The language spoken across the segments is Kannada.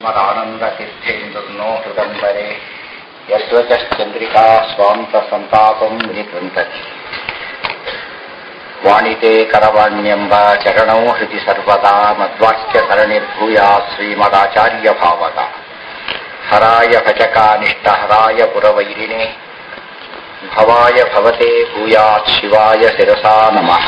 ಮದಾನಂದತೀರ್ಥೇಂದುರ್ನೋ ಹೃದಂಬರೆ ಯದ್ವಚಶ್ಚಂದ್ರಿಕಾ ಸ್ವಾಂತ ಸಂತಾಪಂ ವಿನಿಕೃಂತತಿ ವಾಣಿತೆ ಕರವಾಣ್ಯಂಬ ಚರಣೌ ಹೃದಿ ಸರ್ವದಾ ಮಧ್ವಾಕ್ಯ ಸರಣಿರ್ಭೂಯಾ ಶ್ರೀಮದಾಚಾರ್ಯ ಭಾವದ ಹರಾಯ ಭಜಕಾನಿಷ್ಠ ಹರಾಯ ಪುರವೈರಿಣೆ ಭವಾಯ ಭವತೆ ಭೂಯಾತ್ ಶಿವಾಯ ಶಿರಸಾ ನಮಃ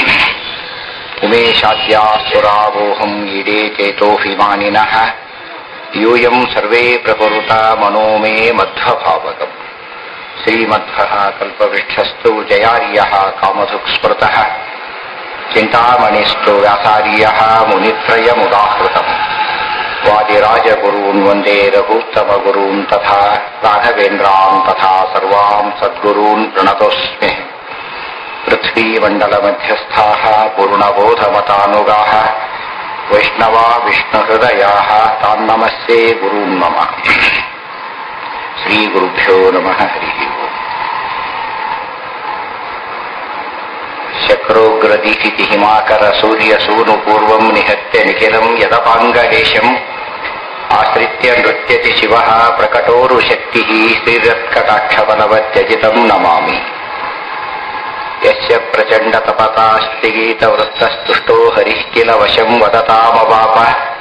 ಉಮೇಶಾದ್ಯಾಸುರಾವೋಹಂ ಈಡೇ ಚೇತೋಭಿಮಾನಿನಃ ಯೂಯಂ ಸರ್ವೇ ಪ್ರಕುರುತ ಮನೋ ಮೇ ಮಧ್ವಭಾವಕಂ ಶ್ರೀಮಧ್ವಃ ಕಲ್ಪವೃಕ್ಷಸ್ತು ಜಯಾರ್ಯಃ ಕಾಮಧುಕ್ ಸ್ಮೃತಃ ಚಿಂತಾಮಣಿಸ್ತು ವ್ಯಾಸಾರ್ಯಃ ಮುನಿತ್ರಯಮುದಾಹೃತम् ವಾದಿರಾಜಗುರೂನ್ ವಂದೇ ರಘೂತ್ತಮಗುರೂನ್ ತಥಾ ರಾಘವೇಂದ್ರಾನ್ ತಥಾ ಸರ್ವಾನ್ ಸದ್ಗುರೂನ್ ಪ್ರಣತೋಸ್ಮಿ पृथ्वीमण्डलमध्यस्थाः पूर्णबोधमतानुगाः वैष्णवा विष्णुहृदयाः तान्नमस्ये गुरून् मम श्रीगुरुभ्यो नमः हरिः ओम् शक्रोग्रदीपिति हिमाकरसूर्यसूनुपूर्वम् निहत्य निखिलम् यदपाङ्गलेशम् आश्रित्य नृत्यति शिवः प्रकटोरुशक्तिः श्रीरत्कटाक्षबलवत्यजितम् नमामि यस्य प्रचण्डतपतास्तिगीतवृत्तस्तुष्टो हरिः किल वशम् वदतामवाप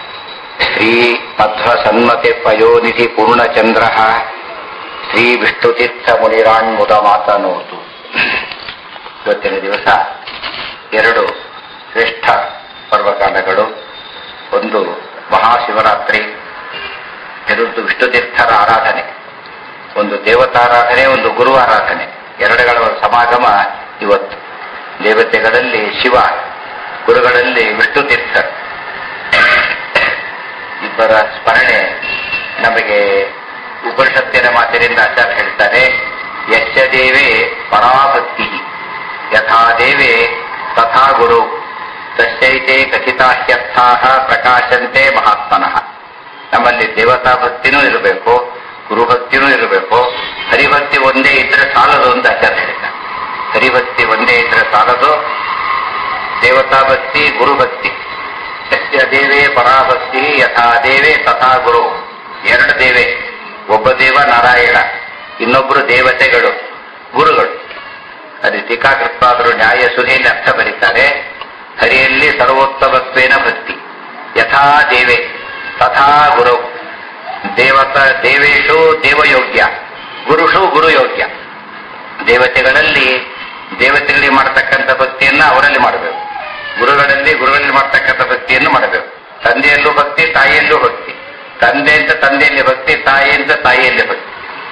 श्रीमध्वसन्मतिपयोनिधि पूर्णचन्द्रः ಶ್ರೀವಿಷ್ಣುತೀರ್ಥಮುನಿರಾಣ್ಮುದಮಾತನೋತು ಇವತ್ತಿನ ದಿವಸ ಎರಡು ಶ್ರೇಷ್ಠ ಪರ್ವಕಾಲಗಳು ಒಂದು ಮಹಾಶಿವರಾತ್ರಿ ಎರಡೊಂದು ವಿಷ್ಣುತೀರ್ಥರ ಆರಾಧನೆ ಒಂದು ದೇವತಾರಾಧನೆ ಒಂದು ಗುರು ಆರಾಧನೆ ಎರಡುಗಳ ಸಮಾಗಮ ಇವತ್ತು ದೇವತೆಗಳಲ್ಲಿ ಶಿವ ಗುರುಗಳಲ್ಲಿ ವಿಷ್ಣು ತೀರ್ಥ ಇಬ್ಬರ ಸ್ಮರಣೆ ನಮಗೆ ಉಪನಿಷತ್ತಿನ ಮಾತಿನಿಂದ ಆಚಾರ್ಯ ಹೇಳ್ತಾರೆ ಯಶ ದೇವೇ ಪರಾಭಕ್ತಿ ಯಥಾ ದೇವೇ ತಥಾ ಗುರು ತಸ್ಯೈತೆ ಕಥಿತಾಹ್ಯರ್ಥಾ ಪ್ರಕಾಶಂತೆ ಮಹಾತ್ಮನಃ ನಮ್ಮಲ್ಲಿ ದೇವತಾ ಭಕ್ತಿನೂ ಇರಬೇಕು ಗುರುಭಕ್ತಿನೂ ಇರಬೇಕು ಹರಿಭಕ್ತಿ ಒಂದೇ ಇದ್ರೆ ಸಾಲದು ಅಂತ ಆಚಾರ್ಯ ಹೇಳಿದ್ದಾರೆ ಹರಿಭಕ್ತಿ ಒಂದೇ ಇದ್ರೆ ಸಾಲದು ದೇವತಾ ಭಕ್ತಿ ಗುರುಭಕ್ತಿ ಸತ್ಯ ದೇವೇ ಪರಾಭಕ್ತಿ ಯಥಾ ದೇವೇ ತಥಾ ಗುರು ಎರಡು ದೇವೆ ಒಬ್ಬ ದೇವ ನಾರಾಯಣ ಇನ್ನೊಬ್ಬರು ದೇವತೆಗಳು ಗುರುಗಳು ಅದು ಟೀಕಾಕೃತ್ವಾದರು ನ್ಯಾಯ ಸುಧೆಯಲ್ಲಿ ಅರ್ಥ ಬರೀತಾರೆ ಹರಿಯಲ್ಲಿ ಸರ್ವೋತ್ತಮತ್ವೇನ ಭಕ್ತಿ ಯಥಾ ದೇವೆ ತಥಾ ಗುರು ದೇವತ ದೇವೇಶು ದೇವಯೋಗ್ಯ ಗುರುಷು ಗುರುಯೋಗ್ಯ ದೇವತೆಗಳಲ್ಲಿ ದೇವತೆಗಳಿಗೆ ಮಾಡತಕ್ಕಂಥ ಭಕ್ತಿಯನ್ನ ಅವರಲ್ಲಿ ಮಾಡಬೇಕು ಗುರುಗಳಲ್ಲಿ ಗುರುಗಳಲ್ಲಿ ಮಾಡತಕ್ಕಂಥ ಭಕ್ತಿಯನ್ನು ಮಾಡಬೇಕು ತಂದೆಯಲ್ಲೂ ಭಕ್ತಿ ತಾಯಿಯಲ್ಲೂ ಭಕ್ತಿ ತಂದೆ ಅಂತ ತಂದೆಯಲ್ಲಿ ಭಕ್ತಿ ತಾಯಿ ಅಂತ ತಾಯಿಯಲ್ಲಿ ಭಕ್ತಿ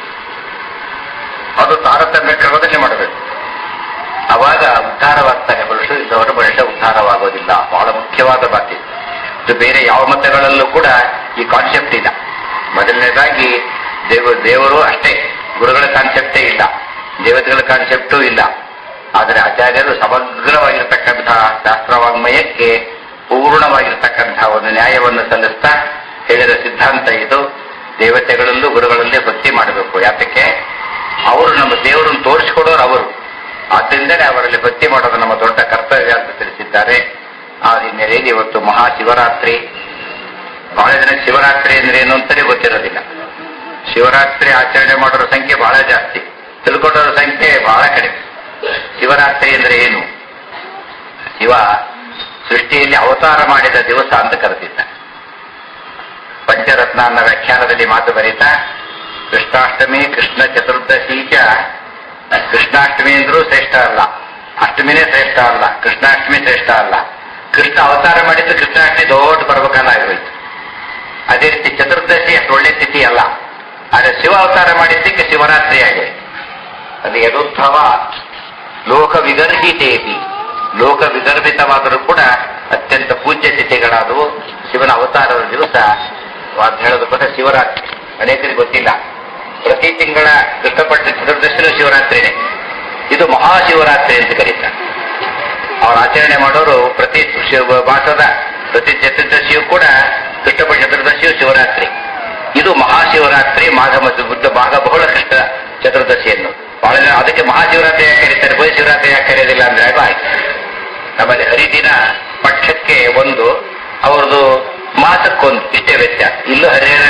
ಅದು ತಾರತಮ್ಯ ಕ್ರಮದಲ್ಲಿ ಮಾಡಬೇಕು ಅವಾಗ ಉದ್ಧಾರವಾಗ್ತಾನೆ ಮನುಷ್ಯ ಇದ್ದವರ ಮನುಷ್ಯ ಉದ್ಧಾರವಾಗೋದಿಲ್ಲ ಬಹಳ ಮುಖ್ಯವಾದ ಮಾತಿದೆ ಇದು ಬೇರೆ ಯಾವ ಮತಗಳಲ್ಲೂ ಕೂಡ ಈ ಕಾನ್ಸೆಪ್ಟ್ ಇಲ್ಲ ಮೊದಲನೇದಾಗಿ ದೇವ ದೇವರು ಅಷ್ಟೇ ಗುರುಗಳ ಕಾನ್ಸೆಪ್ಟೇ ಇಲ್ಲ ದೇವತೆಗಳ ಕಾನ್ಸೆಪ್ಟೂ ಇಲ್ಲ ಆದರೆ ಆಚಾರ್ಯರು ಸಮಗ್ರವಾಗಿರ್ತಕ್ಕಂತಹ ಶಾಸ್ತ್ರವಾಂಗ್ಮಯಕ್ಕೆ ಪೂರ್ಣವಾಗಿರ್ತಕ್ಕಂತಹ ಒಂದು ನ್ಯಾಯವನ್ನು ಸಲ್ಲಿಸ್ತಾ ಹೇಳಿದ ಸಿದ್ಧಾಂತ ಇದು ದೇವತೆಗಳಲ್ಲೂ ಗುರುಗಳಲ್ಲೇ ಭಕ್ತಿ ಮಾಡಬೇಕು ಯಾತಕ್ಕೆ ಅವರು ನಮ್ಮ ದೇವರನ್ನು ತೋರಿಸಿಕೊಡೋರು ಅವರು ಆದ್ದರಿಂದಲೇ ಅವರಲ್ಲಿ ಭಕ್ತಿ ಮಾಡೋದು ನಮ್ಮ ದೊಡ್ಡ ಕರ್ತವ್ಯ ಅಂತ ತಿಳಿಸಿದ್ದಾರೆ ಆ ಹಿನ್ನೆಲೆಯಲ್ಲಿ ಇವತ್ತು ಮಹಾಶಿವರಾತ್ರಿ ಬಹಳ ಜನ ಶಿವರಾತ್ರಿ ಅಂದ್ರೆ ಏನು ಅಂತಾನೆ ಗೊತ್ತಿರೋದಿಲ್ಲ ಶಿವರಾತ್ರಿ ಆಚರಣೆ ಮಾಡೋರ ಸಂಖ್ಯೆ ಬಹಳ ಜಾಸ್ತಿ ತಿಳ್ಕೊಂಡವರ ಸಂಖ್ಯೆ ಬಹಳ ಕಡಿಮೆ ಶಿವರಾತ್ರಿ ಅಂದ್ರೆ ಏನು ಶಿವ ಸೃಷ್ಟಿಯಲ್ಲಿ ಅವತಾರ ಮಾಡಿದ ದಿವಸ ಅಂತ ಕರೆದಿದ್ದ ಪಂಚರತ್ನ ಅನ್ನೋ ವ್ಯಾಖ್ಯಾನದಲ್ಲಿ ಮಾತು ಬರೀತಾ ಕೃಷ್ಣಾಷ್ಟಮಿ ಕೃಷ್ಣ ಚತುರ್ದಶಿ ಚ ಕೃಷ್ಣಾಷ್ಟಮಿ ಅಂದ್ರೂ ಶ್ರೇಷ್ಠ ಅಲ್ಲ ಅಷ್ಟಮಿನೇ ಶ್ರೇಷ್ಠ ಅಲ್ಲ ಕೃಷ್ಣಾಷ್ಟಮಿ ಶ್ರೇಷ್ಠ ಅಲ್ಲ ಕೃಷ್ಣ ಅವತಾರ ಮಾಡಿದ್ದು ಕೃಷ್ಣಾಷ್ಟಮಿ ದೊಡ್ಡ ಪರ್ವಕಾಲ ಆಗಿರೋಯ್ತು ಅದೇ ರೀತಿ ಚತುರ್ದಶಿ ಅಷ್ಟು ಒಳ್ಳೆ ತಿಥಿ ಅಲ್ಲ ಆದರೆ ಶಿವ ಅವತಾರ ಮಾಡಿದ್ದಕ್ಕೆ ಶಿವರಾತ್ರಿ ಆಗಿದೆ ಅದು ಯದುದ್ಭವ ಲೋಕ ವಿಗರ್ಹಿತೇಪಿ ಲೋಕ ವಿಗರ್ಭಿತವಾದರೂ ಕೂಡ ಅತ್ಯಂತ ಪೂಜ್ಯ ತಿಥಿಗಳಾದವು ಶಿವನ ಅವತಾರದ ದಿವಸ ಅಂತ ಹೇಳೋದಕ್ಕೋಸ್ಕರ ಶಿವರಾತ್ರಿ ಅನೇಕರಿಗೆ ಗೊತ್ತಿಲ್ಲ ಪ್ರತಿ ತಿಂಗಳ ಕೃಷ್ಣಪಟ್ಟ ಚತುರ್ದಶಿನೂ ಶಿವರಾತ್ರಿನೇ ಇದು ಮಹಾಶಿವರಾತ್ರಿ ಅಂತ ಕರೀತಾರೆ ಅವ್ರ ಆಚರಣೆ ಮಾಡೋರು ಪ್ರತಿ ಮಾಸದ ಪ್ರತಿ ಚತುರ್ದಶಿಯೂ ಕೂಡ ಕೃಷ್ಣಪಟ್ಟ ಚತುರ್ದಶಿಯು ಶಿವರಾತ್ರಿ ಇದು ಮಹಾಶಿವರಾತ್ರಿ ಮಾಘ ಮತ್ತು ಬುದ್ಧ ಮಾಘ ಬಹುಳ ಕೃಷ್ಣ ಚತುರ್ದಶಿಯನ್ನು ಬಹಳ ಜನ ಅದಕ್ಕೆ ಮಹಾಶಿವರಾತ್ರಿ ಯಾಕೆ ಕರೀತಾರೆ ಬೈ ಶಿವರಾತ್ರಿ ಯಾಕೆ ಕರೆಯೋದಿಲ್ಲ ಅಂದ್ರೆ ಆಯ್ತು ನಮ್ಮಲ್ಲಿ ಹರಿದಿನ ಪಕ್ಷಕ್ಕೆ ಒಂದು ಅವ್ರದ್ದು ಮಾಸಕ್ಕೊಂದು ಇಷ್ಟೇ ವ್ಯತ್ಯಾಸ ಇಲ್ಲೂ ಹರಿಹರ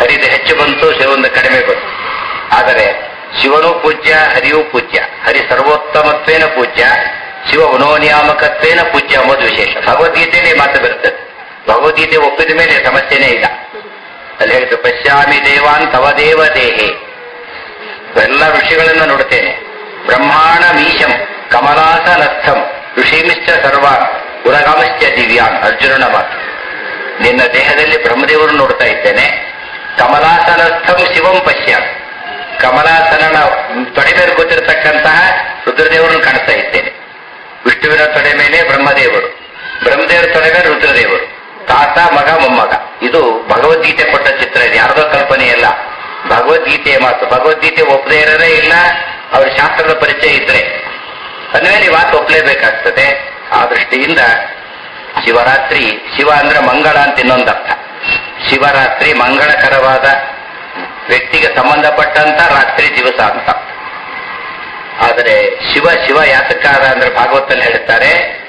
ಹರಿದು ಹೆಚ್ಚು ಬಂತು ಶಿವನ ಕಡಿಮೆ ಬಂತು ಆದರೆ ಶಿವನು ಪೂಜ್ಯ ಹರಿಯೂ ಪೂಜ್ಯ ಹರಿ ಸರ್ವೋತ್ತಮತ್ವೇನ ಪೂಜ್ಯ ಶಿವ ಗುಣೋನಿಯಾಮಕತ್ವೇನ ಪೂಜ್ಯ ಎಂಬುದು ವಿಶೇಷ ಭಗವದ್ಗೀತೆಯಲ್ಲಿ ಈ ಮಾತು ಬರುತ್ತದೆ ಭಗವದ್ಗೀತೆ ಒಪ್ಪಿದ ಮೇಲೆ ಸಮಸ್ಯೆನೇ ಇಲ್ಲ ಅಲ್ಲಿ ಹೇಳಿತು ಪಶ್ಯಾಮಿ ದೇವಾನ್ ತವ ದೇವ ದೇಹೆ ಎಲ್ಲ ಋಷಿಗಳನ್ನು ನೋಡುತ್ತೇನೆ ಬ್ರಹ್ಮಾಣ ಮೀಶಂ ಕಮಲಾಸನಸ್ಥಂ ಋಷಿಮಿಶ್ಚ ಸರ್ವ ಉರಗಮಶ್ಚ ದಿವ್ಯಾನ್ ಅರ್ಜುನನ ಮಾತು ನಿನ್ನ ದೇಹದಲ್ಲಿ ಬ್ರಹ್ಮದೇವರು ನೋಡ್ತಾ ಇದ್ದೇನೆ ಕಮಲಾಸನಸ್ಥಂ ಶಿವಂ ಪಶ್ಯ ಕಮಲಾಸನನ ತೊಡೆ ಮೇಲೆ ಕೂತಿರತಕ್ಕಂತಹ ರುದ್ರದೇವರನ್ನು ಕಾಣಿಸ್ತಾ ಇದ್ದೇನೆ ವಿಷ್ಣುವಿನ ತೊಡೆ ಮೇಲೆ ಬ್ರಹ್ಮದೇವರು ಬ್ರಹ್ಮದೇವರ ತೊಡೆ ಮೇಲೆ ರುದ್ರದೇವರು ತಾತ ಮಗ ಮೊಮ್ಮಗ ಇದು ಭಗವದ್ಗೀತೆ ಕೊಟ್ಟ ಚಿತ್ರ ಇದು ಯಾರ್ದೋ ಕಲ್ಪನೆಯಲ್ಲ ಭಗವದ್ಗೀತೆಯ ಮಾತು ಭಗವದ್ಗೀತೆ ಒಪ್ಪದೇ ಇರೋರೇ ಇಲ್ಲ ಅವ್ರ ಶಾಸ್ತ್ರದ ಪರಿಚಯ ಇದ್ರೆ ಅಂದ್ಮೇಲೆ ಈ ಮಾತು ಒಪ್ಪಲೇಬೇಕಾಗ್ತದೆ ಆ ದೃಷ್ಟಿಯಿಂದ ಶಿವರಾತ್ರಿ ಶಿವ ಅಂದ್ರೆ ಮಂಗಳ ಅಂತ ಇನ್ನೊಂದು ಅರ್ಥ ಶಿವರಾತ್ರಿ ಮಂಗಳಕರವಾದ ವ್ಯಕ್ತಿಗೆ ಸಂಬಂಧಪಟ್ಟಂತ ರಾತ್ರಿ ದಿವಸ ಅಂತ ಆದರೆ ಶಿವ ಶಿವ ಯಾತಕಾರ ಅಂದ್ರೆ ಭಾಗವತಲ್ಲಿ ಹೇಳ್ತಾರೆ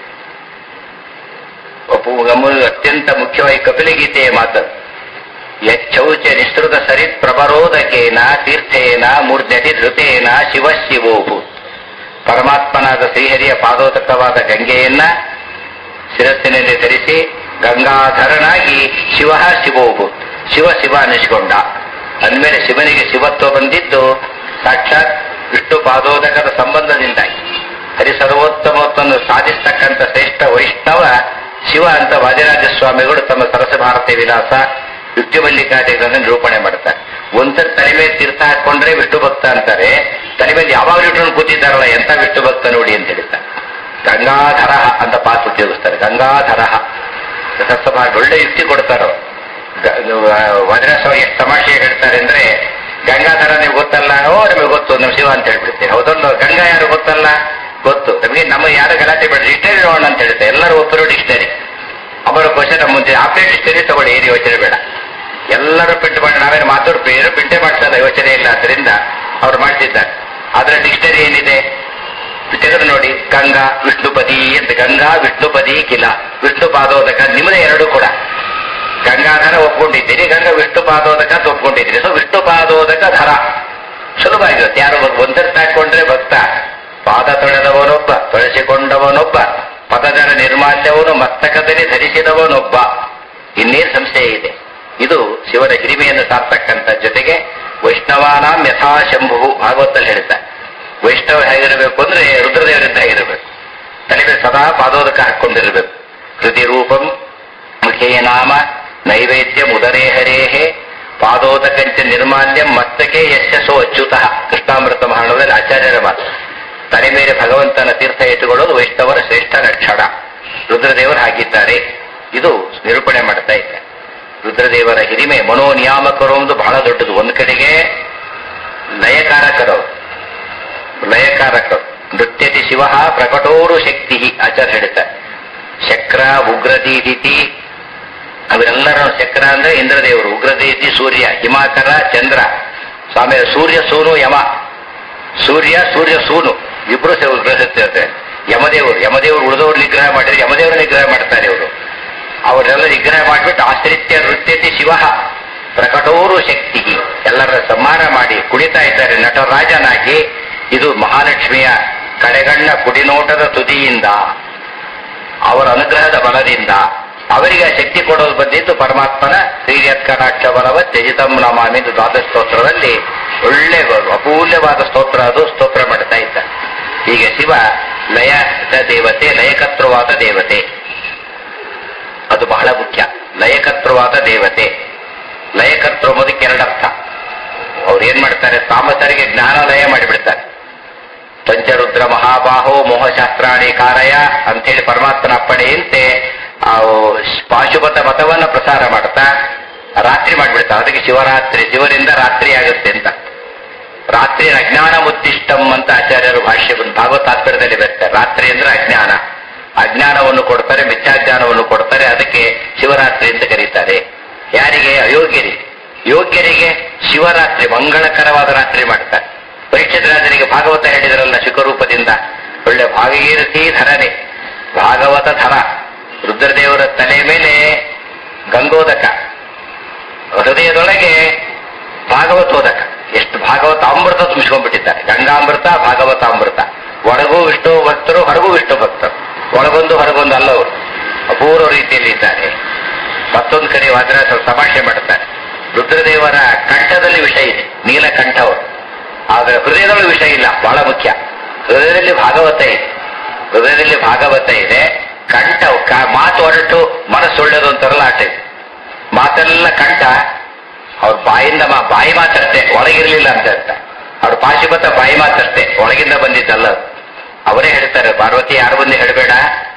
ಒಪ್ಪು- ಗಮನ ಅತ್ಯಂತ ಮುಖ್ಯವಾಗಿ ಕಪಿಲಗೀತೆಯ ಮಾತು ಯಚ್ಚೌಚ ನಿಸೃತ ಸರಿತ್ ಪ್ರಬರೋದಕೇನ ತೀರ್ಥೇನ ಮೂರ್ಧತಿ ಧೃತೇನ ಶಿವ ಶಿವೋಭು ಪರಮಾತ್ಮನಾದ ಶ್ರೀಹರಿಯ ಪಾದೋದಕವಾದ ಗಂಗೆಯನ್ನ ಶಿರಸ್ಸಿನಲ್ಲಿ ಧರಿಸಿ ಗಂಗಾಧರನಾಗಿ ಶಿವ ಶಿವೋಭು ಶಿವ ಶಿವ ಅನಿಸಿಕೊಂಡ ಅಂದಮೇಲೆ ಶಿವನಿಗೆ ಶಿವತ್ವ ಬಂದಿದ್ದು ಸಾಕ್ಷಾತ್ ವಿಷ್ಣು ಪಾದೋದಕದ ಸಂಬಂಧದಿಂದಾಗಿ ಹರಿ ಸರ್ವೋತ್ತಮತ್ವವನ್ನು ಸಾಧಿಸ್ತಕ್ಕಂಥ ಶ್ರೇಷ್ಠ ವೈಷ್ಣವ ಶಿವ ಅಂತ ವಾದಿರಾಜ ಸ್ವಾಮಿಗಳು ತಮ್ಮ ಸರಸ ಭಾರತಿ ವಿಲಾಸ ಯುಕ್ತಿ ಮಲ್ಲಿಕಾರ್ಯಗಳನ್ನು ನಿರೂಪಣೆ ಮಾಡ್ತಾರೆ ಒಂದ್ಸರಿ ತಲೆ ಮೇಲೆ ತೀರ್ಥ ಹಾಕೊಂಡ್ರೆ ವಿಷ್ಣು ಭಕ್ತ ಅಂತಾರೆ ತಲೆ ಮೇಲೆ ಯಾವಾಗಲೂ ಇಟ್ಕೊಂಡು ಕೂತಿದ್ದಾರಲ್ಲ ಎಂತ ವಿಷ್ಣು ಭಕ್ತ ನೋಡಿ ಅಂತ ಹೇಳ್ತಾರೆ ಗಂಗಾಧರ ಅಂತ ಪಾತ್ರ ಉಪಯೋಗಿಸ್ತಾರೆ ಗಂಗಾಧರ ಸತ್ಸಭಾ ಒಳ್ಳೆ ಯುಕ್ತಿ ಕೊಡ್ತಾರೋ ವಜ್ರಸ್ವಾಮಿ ಎಷ್ಟು ತಮಾಷೆ ಹೇಳ್ತಾರೆ ಅಂದ್ರೆ ಗಂಗಾಧರ ನೀವು ಗೊತ್ತಲ್ಲ ಓ ನಿಮಗೆ ಗೊತ್ತು ನಮ್ಮ ಶಿವ ಅಂತ ಹೇಳ್ಬಿಡ್ತೀನಿ ಹೌದಲ್ಲ ಗಂಗಾ ಯಾರು ಗೊತ್ತಲ್ಲ ಗೊತ್ತು ನಮಗೆ ನಮ್ಮ ಯಾರು ಗಲಾಟೆ ಬೇಡ ಡಿಕ್ಷನರಿ ನೋಡೋಣ ಅಂತ ಹೇಳ್ತಾರೆ ಎಲ್ಲರೂ ಒಬ್ಬರು ಡಿಕ್ಷನರಿ ಅವರ ಕ್ವಶನ್ ಮುಂದೆ ಆಪ್ಟೇ ಡಿಕ್ಷನರಿ ತಗೊಳ್ಳಿ ಏನು ಯೋಚನೆ ಬೇಡ ಎಲ್ಲರೂ ಪ್ರಿಂಟ್ ಮಾಡಿ ನಾವೇನು ಮಾತಾಡ್ ಏನು ಪ್ರಿಂಟೇ ಮಾಡ್ಸಲ್ಲ ಯೋಚನೆ ಇಲ್ಲ ಅದರಿಂದ ಅವ್ರು ಮಾಡ್ತಿದ್ದಾರೆ ಆದ್ರೆ ಡಿಕ್ಷನರಿ ಏನಿದೆ ತೆಗೆದು ನೋಡಿ ಗಂಗಾ ವಿಷ್ಣುಪದಿ ಅಂತ ಗಂಗಾ ವಿಷ್ಣುಪದಿ ಕಿಲ ವಿಷ್ಣು ಪಾದೋದಕ ನಿಮ್ಮದೇ ಎರಡು ಕೂಡ ಗಂಗಾಧರ ಒಪ್ಕೊಂಡಿದ್ದೀರಿ ಗಂಗಾ ವಿಷ್ಣು ಪಾದೋದಕ ಅಂತ ಒಪ್ಕೊಂಡಿದ್ದೀರಿ ಸೊ ವಿಷ್ಣು ಪಾದೋದಕ ಧರ ಸುಲಭ ಆಗಿರುತ್ತೆ ಯಾರು ಒಂದರ ಹಾಕೊಂಡ್ರೆ ಭಕ್ತ ಪಾದ ತೊಳೆದವನೊಬ್ಬ ತೊಳೆಸಿಕೊಂಡವನೊಬ್ಬ ಪದಜರ ನಿರ್ಮಾಲ್ಯವನು ಮಸ್ತಕದಲ್ಲಿ ಧರಿಸಿದವನೊಬ್ಬ ಇನ್ನೇನು ಸಂಶಯ ಇದೆ ಇದು ಶಿವನ ಹಿರಿಮೆಯನ್ನು ಸಾರ್ತಕ್ಕಂಥ ಜೊತೆಗೆ ವೈಷ್ಣವಾನಾಂ ಯಥಾ ಶಂಭು ಭಾಗವತಲ್ಲಿ ಹೇಳ್ತಾರೆ ವೈಷ್ಣವ ಹೇಗಿರಬೇಕು ಅಂದ್ರೆ ರುದ್ರದೇವರಿಂದ ಹೇಗಿರಬೇಕು ತಲೆಗೆ ಸದಾ ಪಾದೋದಕ ಹಾಕೊಂಡಿರಬೇಕು ಕೃತಿ ರೂಪಂ ಮುಖೇ ನಾಮ ನೈವೇದ್ಯ ಮುದರೇ ಹರೇಹೇ ಪಾದೋದಕಂಚ ನಿರ್ಮಾಲ್ಯಂ ಮಸ್ತಕೆ ಯಶಸ್ಸೋ ಅಚ್ಯುತಃ ಕೃಷ್ಣಾಮೃತ ಮಹಾಣದಲ್ಲಿ ಆಚಾರ್ಯರ ಮಾತು ತಲೆ ಮೇಲೆ ಭಗವಂತನ ತೀರ್ಥ ಇಟ್ಟುಕೊಳ್ಳೋದು ವೈಷ್ಣವರ ಶ್ರೇಷ್ಠ ಲಕ್ಷಣ ರುದ್ರದೇವರು ಹಾಗಿದ್ದಾರೆ ಇದು ನಿರೂಪಣೆ ಮಾಡ್ತಾ ಇದ್ದಾರೆ ರುದ್ರದೇವರ ಹಿರಿಮೆ ಮನೋನಿಯಾಮಕರು ಒಂದು ಬಹಳ ದೊಡ್ಡದು ಒಂದು ಕಡೆಗೆ ಲಯಕಾರಕರು ಲಯಕಾರಕರು ನೃತ್ಯತಿ ಶಿವ ಪ್ರಕಟೋರು ಶಕ್ತಿ ಆಚಾರ್ಯ ಹೇಳ್ತಾರೆ ಶಕ್ರ ಉಗ್ರದೀದಿತಿ ಅವರೆಲ್ಲರ ಚಕ್ರ ಅಂದ್ರೆ ಇಂದ್ರದೇವರು ಉಗ್ರದೀತಿ ಸೂರ್ಯ ಹಿಮಾಕರ ಚಂದ್ರ ಸ್ವಾಮಿ ಸೂರ್ಯ ಸೂನು ಯಮ ಸೂರ್ಯ ಸೂರ್ಯ ಸೂನು ಇಬ್ರು ಸಹ ಉಗ್ರಹಿರ್ತಾರೆ ಯಮದೇವರು ಯಮದೇವರು ಉಳಿದವರು ನಿಗ್ರಹ ಮಾಡಿದ್ರೆ ಯಮದೇವರು ನಿಗ್ರಹ ಮಾಡ್ತಾರೆ ಇವರು ಅವರೆಲ್ಲ ನಿಗ್ರಹ ಮಾಡಿಬಿಟ್ಟು ಆಶ್ರಿತ್ಯ ನೃತ್ಯತಿ ಶಿವ ಪ್ರಕಟೋರು ಶಕ್ತಿ ಎಲ್ಲರ ಸಂಹಾರ ಮಾಡಿ ಕುಣಿತಾ ಇದ್ದಾರೆ ನಟರಾಜನಾಗಿ ಇದು ಮಹಾಲಕ್ಷ್ಮಿಯ ಕಡೆಗಣ್ಣ ಕುಡಿನೋಟದ ತುದಿಯಿಂದ ಅವರ ಅನುಗ್ರಹದ ಬಲದಿಂದ ಅವರಿಗೆ ಆ ಶಕ್ತಿ ಕೊಡೋದು ಬಂದಿದ್ದು ಪರಮಾತ್ಮನ ಶ್ರೀಯತ್ಕಟಾಕ್ಷ ಬಲವ ತ್ಯಜಿತಂ ನಮಾಮಿ ಎಂದು ದ್ವಾದಶ ಸ್ತೋತ್ರದಲ್ಲಿ ಒಳ್ಳೆ ಅಮೂಲ್ಯವಾದ ಸ್ತೋತ್ರ ಅದು ಸ್ತೋತ್ರ ಮಾಡ್ತಾ ಇದ್ದ ಹೀಗೆ ಶಿವ ಲಯದ ದೇವತೆ ಲಯಕರ್ತೃವಾದ ದೇವತೆ ಅದು ಬಹಳ ಮುಖ್ಯ ಲಯಕರ್ತೃವಾದ ದೇವತೆ ಲಯಕರ್ತೃ ಎಂಬುದಕ್ಕೆ ಎರಡರ್ಥ ಅವ್ರು ಏನ್ ಮಾಡ್ತಾರೆ ತಾಮಸರಿಗೆ ಜ್ಞಾನ ಲಯ ಮಾಡಿಬಿಡ್ತಾರೆ ಪಂಚರುದ್ರ ಮಹಾಬಾಹೋ ಮೋಹಶಾಸ್ತ್ರಾಣಿ ಕಾರಯ ಅಂತೇಳಿ ಪರಮಾತ್ಮನ ಅಪ್ಪಣೆಯಂತೆ ಆ ಪಾಶುಪತ ಮತವನ್ನ ಪ್ರಸಾರ ಮಾಡ್ತಾ ರಾತ್ರಿ ಮಾಡಿಬಿಡ್ತಾರೆ ಅದಕ್ಕೆ ಶಿವರಾತ್ರಿ ಶಿವರಿಂದ ರಾತ್ರಿ ಆಗುತ್ತೆ ಅಂತ ರಾತ್ರಿ ಅಜ್ಞಾನ ಮುತ್ತಿಷ್ಟಂ ಅಂತ ಆಚಾರ್ಯರು ಭಾಷ್ಯ ಭಾಗವತ ತಾತ್ಪರ್ಯದಲ್ಲಿ ಬರ್ತಾರೆ ರಾತ್ರಿ ಅಂದ್ರೆ ಅಜ್ಞಾನ ಅಜ್ಞಾನವನ್ನು ಕೊಡ್ತಾರೆ ಮಿಥ್ಯಾಜ್ಞಾನವನ್ನು ಕೊಡ್ತಾರೆ ಅದಕ್ಕೆ ಶಿವರಾತ್ರಿ ಅಂತ ಕರೀತಾರೆ ಯಾರಿಗೆ ಅಯೋಗ್ಯರಿಗೆ ಯೋಗ್ಯರಿಗೆ ಶಿವರಾತ್ರಿ ಮಂಗಳಕರವಾದ ರಾತ್ರಿ ಮಾಡ್ತಾರೆ ಪರೀಕ್ಷಿತ ರಾಜರಿಗೆ ಭಾಗವತ ಹೇಳಿದರಲ್ಲ ಶಿಖರೂಪದಿಂದ ಒಳ್ಳೆ ಭಾಗೀರಥಿ ಧರನೆ ಭಾಗವತ ಧರ ರುದ್ರದೇವರ ತಲೆ ಮೇಲೆ ಗಂಗೋದಕ ಹೃದಯದೊಳಗೆ ಭಾಗವತೋದಕ ಎಷ್ಟು ಭಾಗವತ ಅಮೃತ ತುಂಬಿಸ್ಕೊಂಡ್ಬಿಟ್ಟಿದ್ದಾರೆ ಗಂಗಾಮೃತ ಭಾಗವತಾಮೃತ ಒಳಗೂ ವಿಷ್ಣು ಭಕ್ತರು ಹೊರಗೂ ವಿಷ್ಣು ಭಕ್ತರು ಒಳಗೊಂದು ಹೊರಗೊಂದು ಅಲ್ಲವರು ಅಪೂರ್ವ ರೀತಿಯಲ್ಲಿ ಇದ್ದಾರೆ ಮತ್ತೊಂದು ಕಡೆ ವಾದ್ರ ಸ್ವಲ್ಪ ತಮಾಷೆ ಮಾಡುತ್ತಾರೆ ರುದ್ರದೇವರ ಕಂಠದಲ್ಲಿ ವಿಷಯ ಇದೆ ನೀಲಕಂಠವರು ಆದರೆ ಹೃದಯದೊಳಗೆ ವಿಷಯ ಇಲ್ಲ ಬಹಳ ಮುಖ್ಯ ಹೃದಯದಲ್ಲಿ ಭಾಗವತ ಇದೆ ಹೃದಯದಲ್ಲಿ ಭಾಗವತ ಇದೆ ಕಂಠ ಕ- ಮಾತು ಹೊರಟು ಮನಸ್ಸು ಒಳ್ಳೆದು ಅಂತಾರಲ್ಲ ಆಟ ಇದೆ ಮಾತೆಲ್ಲ ಕಂಠ ಅವ್ರ ಬಾಯಿಂದ ಮಾ- ಬಾಯಿ ಮಾತಷ್ಟೇ ಒಳಗಿರ್ಲಿಲ್ಲ ಅಂತ ಹೇಳ್ತಾರೆ ಅವ್ರ ಪಾಶುಪತ ಬಾಯಿ ಮಾತಷ್ಟೇ ಒಳಗಿಂದ ಬಂದಿದ್ದಲ್ಲ ಅದು. ಅವರೇ ಹೇಳ್ತಾರೆ ಪಾರ್ವತಿ ಯಾರು ಬಂದು ಹೇಳಬೇಡ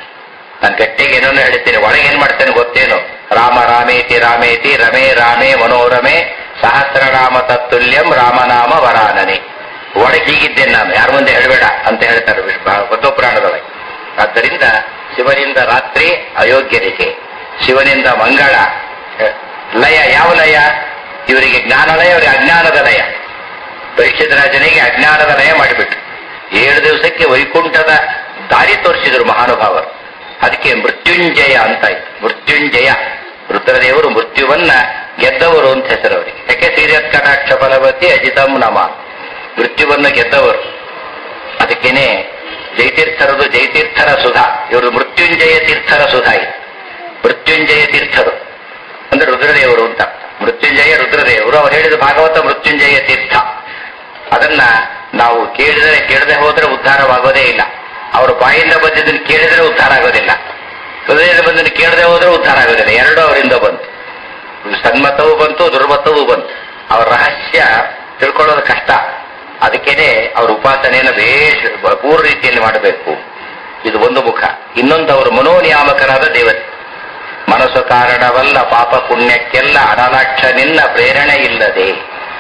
ನಾನು ಗಟ್ಟಿಗೆ ಏನೋ ಹೇಳ್ತೀನಿ ಒಳಗೆ ಏನ್ ಮಾಡ್ತೇನೆ ಗೊತ್ತೇನು ರಾಮ ರಾಮೇತಿ ರಾಮೇತಿ ರಮೇ ರಾಮೇ ಮನೋರಮೆ ಸಹಸ್ರನಾಮ ತತ್ತುಲ್ಯಂ ರಾಮನಾಮ ವರಾನನೆ ಒಳಗೆ ಹೀಗಿದ್ದೇನೆ ನಾನು ಯಾರ ಮುಂದೆ ಹೇಳಬೇಡ ಅಂತ ಹೇಳ್ತಾರೆ ಪುರಾಣದೊಳಗೆ ಆದ್ದರಿಂದ ಶಿವನಿಂದ ರಾತ್ರಿ ಅಯೋಗ್ಯರಿಗೆ ಶಿವನಿಂದ ಮಂಗಳ ಅಹ್, ಲಯ ಯಾವ ಲಯ ಇವರಿಗೆ ಜ್ಞಾನಲಯ ಅವರಿಗೆ ಅಜ್ಞಾನದ ಲಯ ಪರೀಕ್ಷಿತ ರಾಜನಿಗೆ ಅಜ್ಞಾನದ ಲಯ ಮಾಡಿಬಿಟ್ರು ಏಳು ದಿವಸಕ್ಕೆ ವೈಕುಂಠದ ದಾರಿ ತೋರಿಸಿದ್ರು ಮಹಾನುಭಾವರು ಅದಕ್ಕೆ ಮೃತ್ಯುಂಜಯ ಅಂತ ಇತ್ತು ಮೃತ್ಯುಂಜಯ ರುದ್ರದೇವರು ಮೃತ್ಯುವನ್ನ ಗೆದ್ದವರು ಅಂತ ಹೆಸರು ಅವರಿಗೆ ಯಾಕೆ ಶ್ರೀರತ್ ಕಟಾಕ್ಷ ಫಲವತಿ ಅಜಿತಂ ನಮ ಮೃತ್ಯುವನ್ನು ಗೆದ್ದವರು ಅದಕ್ಕೇನೆ ಜಯತೀರ್ಥರದು ಜಯತೀರ್ಥರ ಸುಧಾ ಇವರು ಮೃತ್ಯುಂಜಯ ತೀರ್ಥರ ಸುಧಾ ಇದು ಮೃತ್ಯುಂಜಯ ತೀರ್ಥರು ಅಂದ್ರೆ ರುದ್ರದೇವರು ಅಂತ ಮೃತ್ಯುಂಜಯ ರುದ್ರದೇವರು ಅವ್ರು ಹೇಳಿದ ಭಾಗವತ ಮೃತ್ಯುಂಜಯ ತೀರ್ಥ ಅದನ್ನ ನಾವು ಕೇಳಿದರೆ ಕೇಳದೆ ಹೋದ್ರೆ ಉದ್ಧಾರವಾಗೋದೇ ಇಲ್ಲ ಅವ್ರ ಬಾಯಿಂದ ಬಂದಿದ್ದನ್ನು ಕೇಳಿದರೆ ಉದ್ಧಾರ ಆಗೋದಿಲ್ಲ ಹೃದಯದ ಬಂದನ್ನು ಕೇಳದೆ ಹೋದ್ರೆ ಉದ್ಧಾರ ಆಗೋದಿಲ್ಲ ಎರಡೂ ಅವರಿಂದ ಬಂತು ಸನ್ಮತವೂ ಬಂತು ದುರ್ಮತವೂ ಬಂತು ಅವ್ರ ರಹಸ್ಯ ತಿಳ್ಕೊಳ್ಳೋದು ಕಷ್ಟ ಅದಕ್ಕೇನೆ ಅವ್ರ ಉಪಾಸನೆಯನ್ನು ಬೇಷ್ ಪೂರ್ಣ ರೀತಿಯಲ್ಲಿ ಮಾಡಬೇಕು ಇದು ಒಂದು ಮುಖ ಇನ್ನೊಂದು ಅವರು ಮನೋನಿಯಾಮಕರಾದ ದೇವತೆ ಮನಸ್ಸು ಕಾರಣವಲ್ಲ ಪಾಪ ಪುಣ್ಯಕ್ಕೆಲ್ಲ ಅನಲಾಕ್ಷ ನಿನ್ನ ಪ್ರೇರಣೆ ಇಲ್ಲದೆ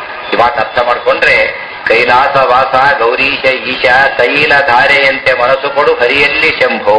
ಈ ಮಾತು ಅರ್ಥ ಮಾಡಿಕೊಂಡ್ರೆ ಕೈಲಾಸ ವಾಸ ಗೌರೀಶ ಈಶ ತೈಲ ಧಾರೆಯಂತೆ ಮನಸ್ಸು ಕೊಡು ಹರಿಯಲ್ಲಿ ಶಂಭೋ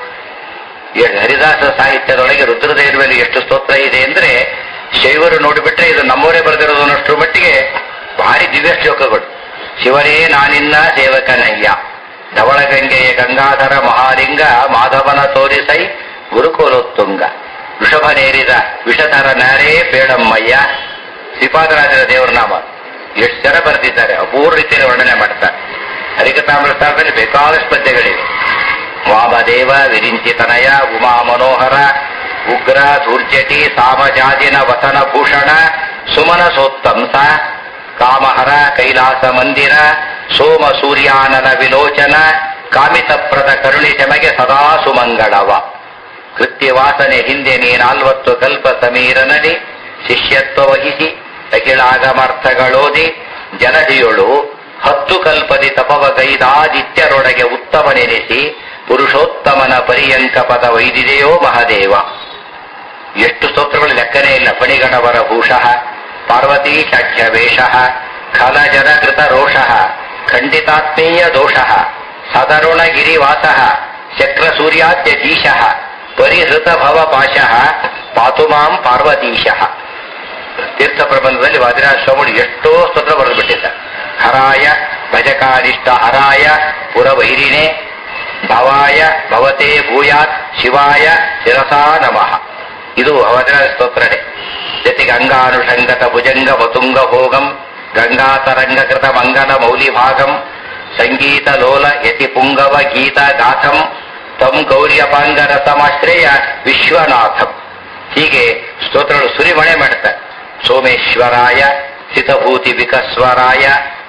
ಈ ಹರಿದಾಸ ಸಾಹಿತ್ಯದೊಳಗೆ ರುದ್ರದೇವರ ಮೇಲೆ ಎಷ್ಟು ಸ್ತೋತ್ರ ಇದೆ ಅಂದ್ರೆ ಶೈವರು ನೋಡಿಬಿಟ್ರೆ ಇದು ನಮ್ಮವರೇ ಬರೆದಿರೋದು ಅನ್ನೋಷ್ಟ್ರ ಮಟ್ಟಿಗೆ ಭಾರಿ ದಿವ್ಯ ಶ್ಲೋಕಗಳು ಶಿವರೇ ನಾನಿನ್ನ ಸೇವಕನಯ್ಯ ಧವಳಗಂಗೆಯ ಗಂಗಾಧರ ಮಹಾಲಿಂಗ ಮಾಧವನ ತೋರಿಸೈ ಗುರುಕುಲೋತ್ತುಂಗ ವೃಷಭನೇರಿದ ವಿಷಧರ ನಾರೇ ಬೇಡಮ್ಮಯ್ಯ ಶ್ರೀಪಾದರಾಜರ ದೇವರ ನಾಮ ಎಷ್ಟು ಜನ ಬರೆದಿದ್ದಾರೆ ಅಪೂರ್ವ ರೀತಿಯಲ್ಲಿ ವರ್ಣನೆ ಮಾಡ್ತಾರೆ ಹರಿಕಥಾಮೃತದಲ್ಲಿ ಬೇಕಾದಷ್ಟು ಪದ್ಯಗಳಿವೆ ವಾಮದೇವ ವಿರಿಂಚಿತನಯ ಉಮಾ ಮನೋಹರ ಉಗ್ರ ದುರ್ಜಟಿ ಸಾಮಜಾಜಿನ ವಸನ ಭೂಷಣ ಸುಮನ ಸೋತ್ತಂಸ ಕಾಮಹರ ಕೈಲಾಸ ಮಂದಿರ ಸೋಮ ಸೂರ್ಯಾನನ ವಿಲೋಚನ ಕಾಮಿತಪ್ರದ ಕರುಣಿ ಶಮಗೆ ಸದಾ ಸುಮಂಗಳವ ಕೃತ್ಯವಾಸನೆ ಹಿಂದೆ ನೀನಾಲ್ವತ್ತು ಕಲ್ಪ ಸಮೀರನಡಿ ಶಿಷ್ಯತ್ವ ವಹಿಸಿ ಅಖಿಳಾಗಮರ್ಥಗಳೋದಿ ಜನಡಿಯೊಳು ಹತ್ತು ಕಲ್ಪದಿ ತಪವ ಗೈದಾದಿತ್ಯರೊಳಗೆ ಉತ್ತಮನೆನಿಸಿ ಪುರುಷೋತ್ತಮನ ಪರ್ಯಂಕ ಪದ ವೈದಿದೆಯೋ ಮಹದೇವ ಎಷ್ಟು ಸ್ತೋತ್ರಗಳು ಲೆಕ್ಕನೇ ಇಲ್ಲ ಫಣಿಗಣವರ ಭೂಷಃ ಪಾರ್ವತೀ ಶಾಖ್ಯ ವೇಷಃ ಖಲಜನ ಕೃತ ರೋಷಃ ಖಂಡಿತಾತ್ಮೀಯ ದೋಷಃ ಸದರುಣ ಗಿರಿವಾಸಃ ಚಕ್ರ ಸೂರ್ಯಾದ್ಯಧೀಶಃ ಪರಿಹೃತ ಭವ ಪಾಶಃ ಪಾತು ಮಾಂ ಪಾರ್ವತೀಶಃ ತೀರ್ಥ ಪ್ರಬಂಧದಲ್ಲಿ ವಾದಿರಾಜ ಸ್ವಾಮಿಗಳು ಎಷ್ಟೋ ಸ್ತೋತ್ರ ಬರೆದುಬಿಟ್ಟಿದ್ದಾರೆ ಹರಾಯ ಭಜಕಾನಿಷ್ಠ ಹರಾಯ ಪುರವೈರಿನೇ ಭವಾಯ ಭವತೆ ಭೂಯಾತ್ ಶಿವಾಯ ಶಿರಸಾ ನಮಃ ಇದು ವಾದಿರಾಜ ಸ್ತೋತ್ರನೇ ಜೊತೆಗೆ ಅಂಗಾನುಷಂಗತ ಭುಜಂಗ ವತುಂಗ ಭೋಗಂ ಗಂಗಾತರಂಗಕೃತ ಮಂಗಲ ಮೌಲಿಭಾಗಂ ಸಂಗೀತ ಲೋಲ ಯತಿ ಪುಂಗವ ಗೀತ ಗಾಥಂ ತಂ ಗೌರ್ಯಪಾಂಗ ರಸಮಾಶ್ರಯ ವಿಶ್ವನಾಥಂ ಹೀಗೆ ಸ್ತೋತ್ರಗಳು ಸುರಿಮಳೆ ಮಾಡ್ತಾರೆ ಸೋಮೇಶ್ವರಾಯ ಸಿತಭೂತಿ ವಿಕಸ್ವರಾಯ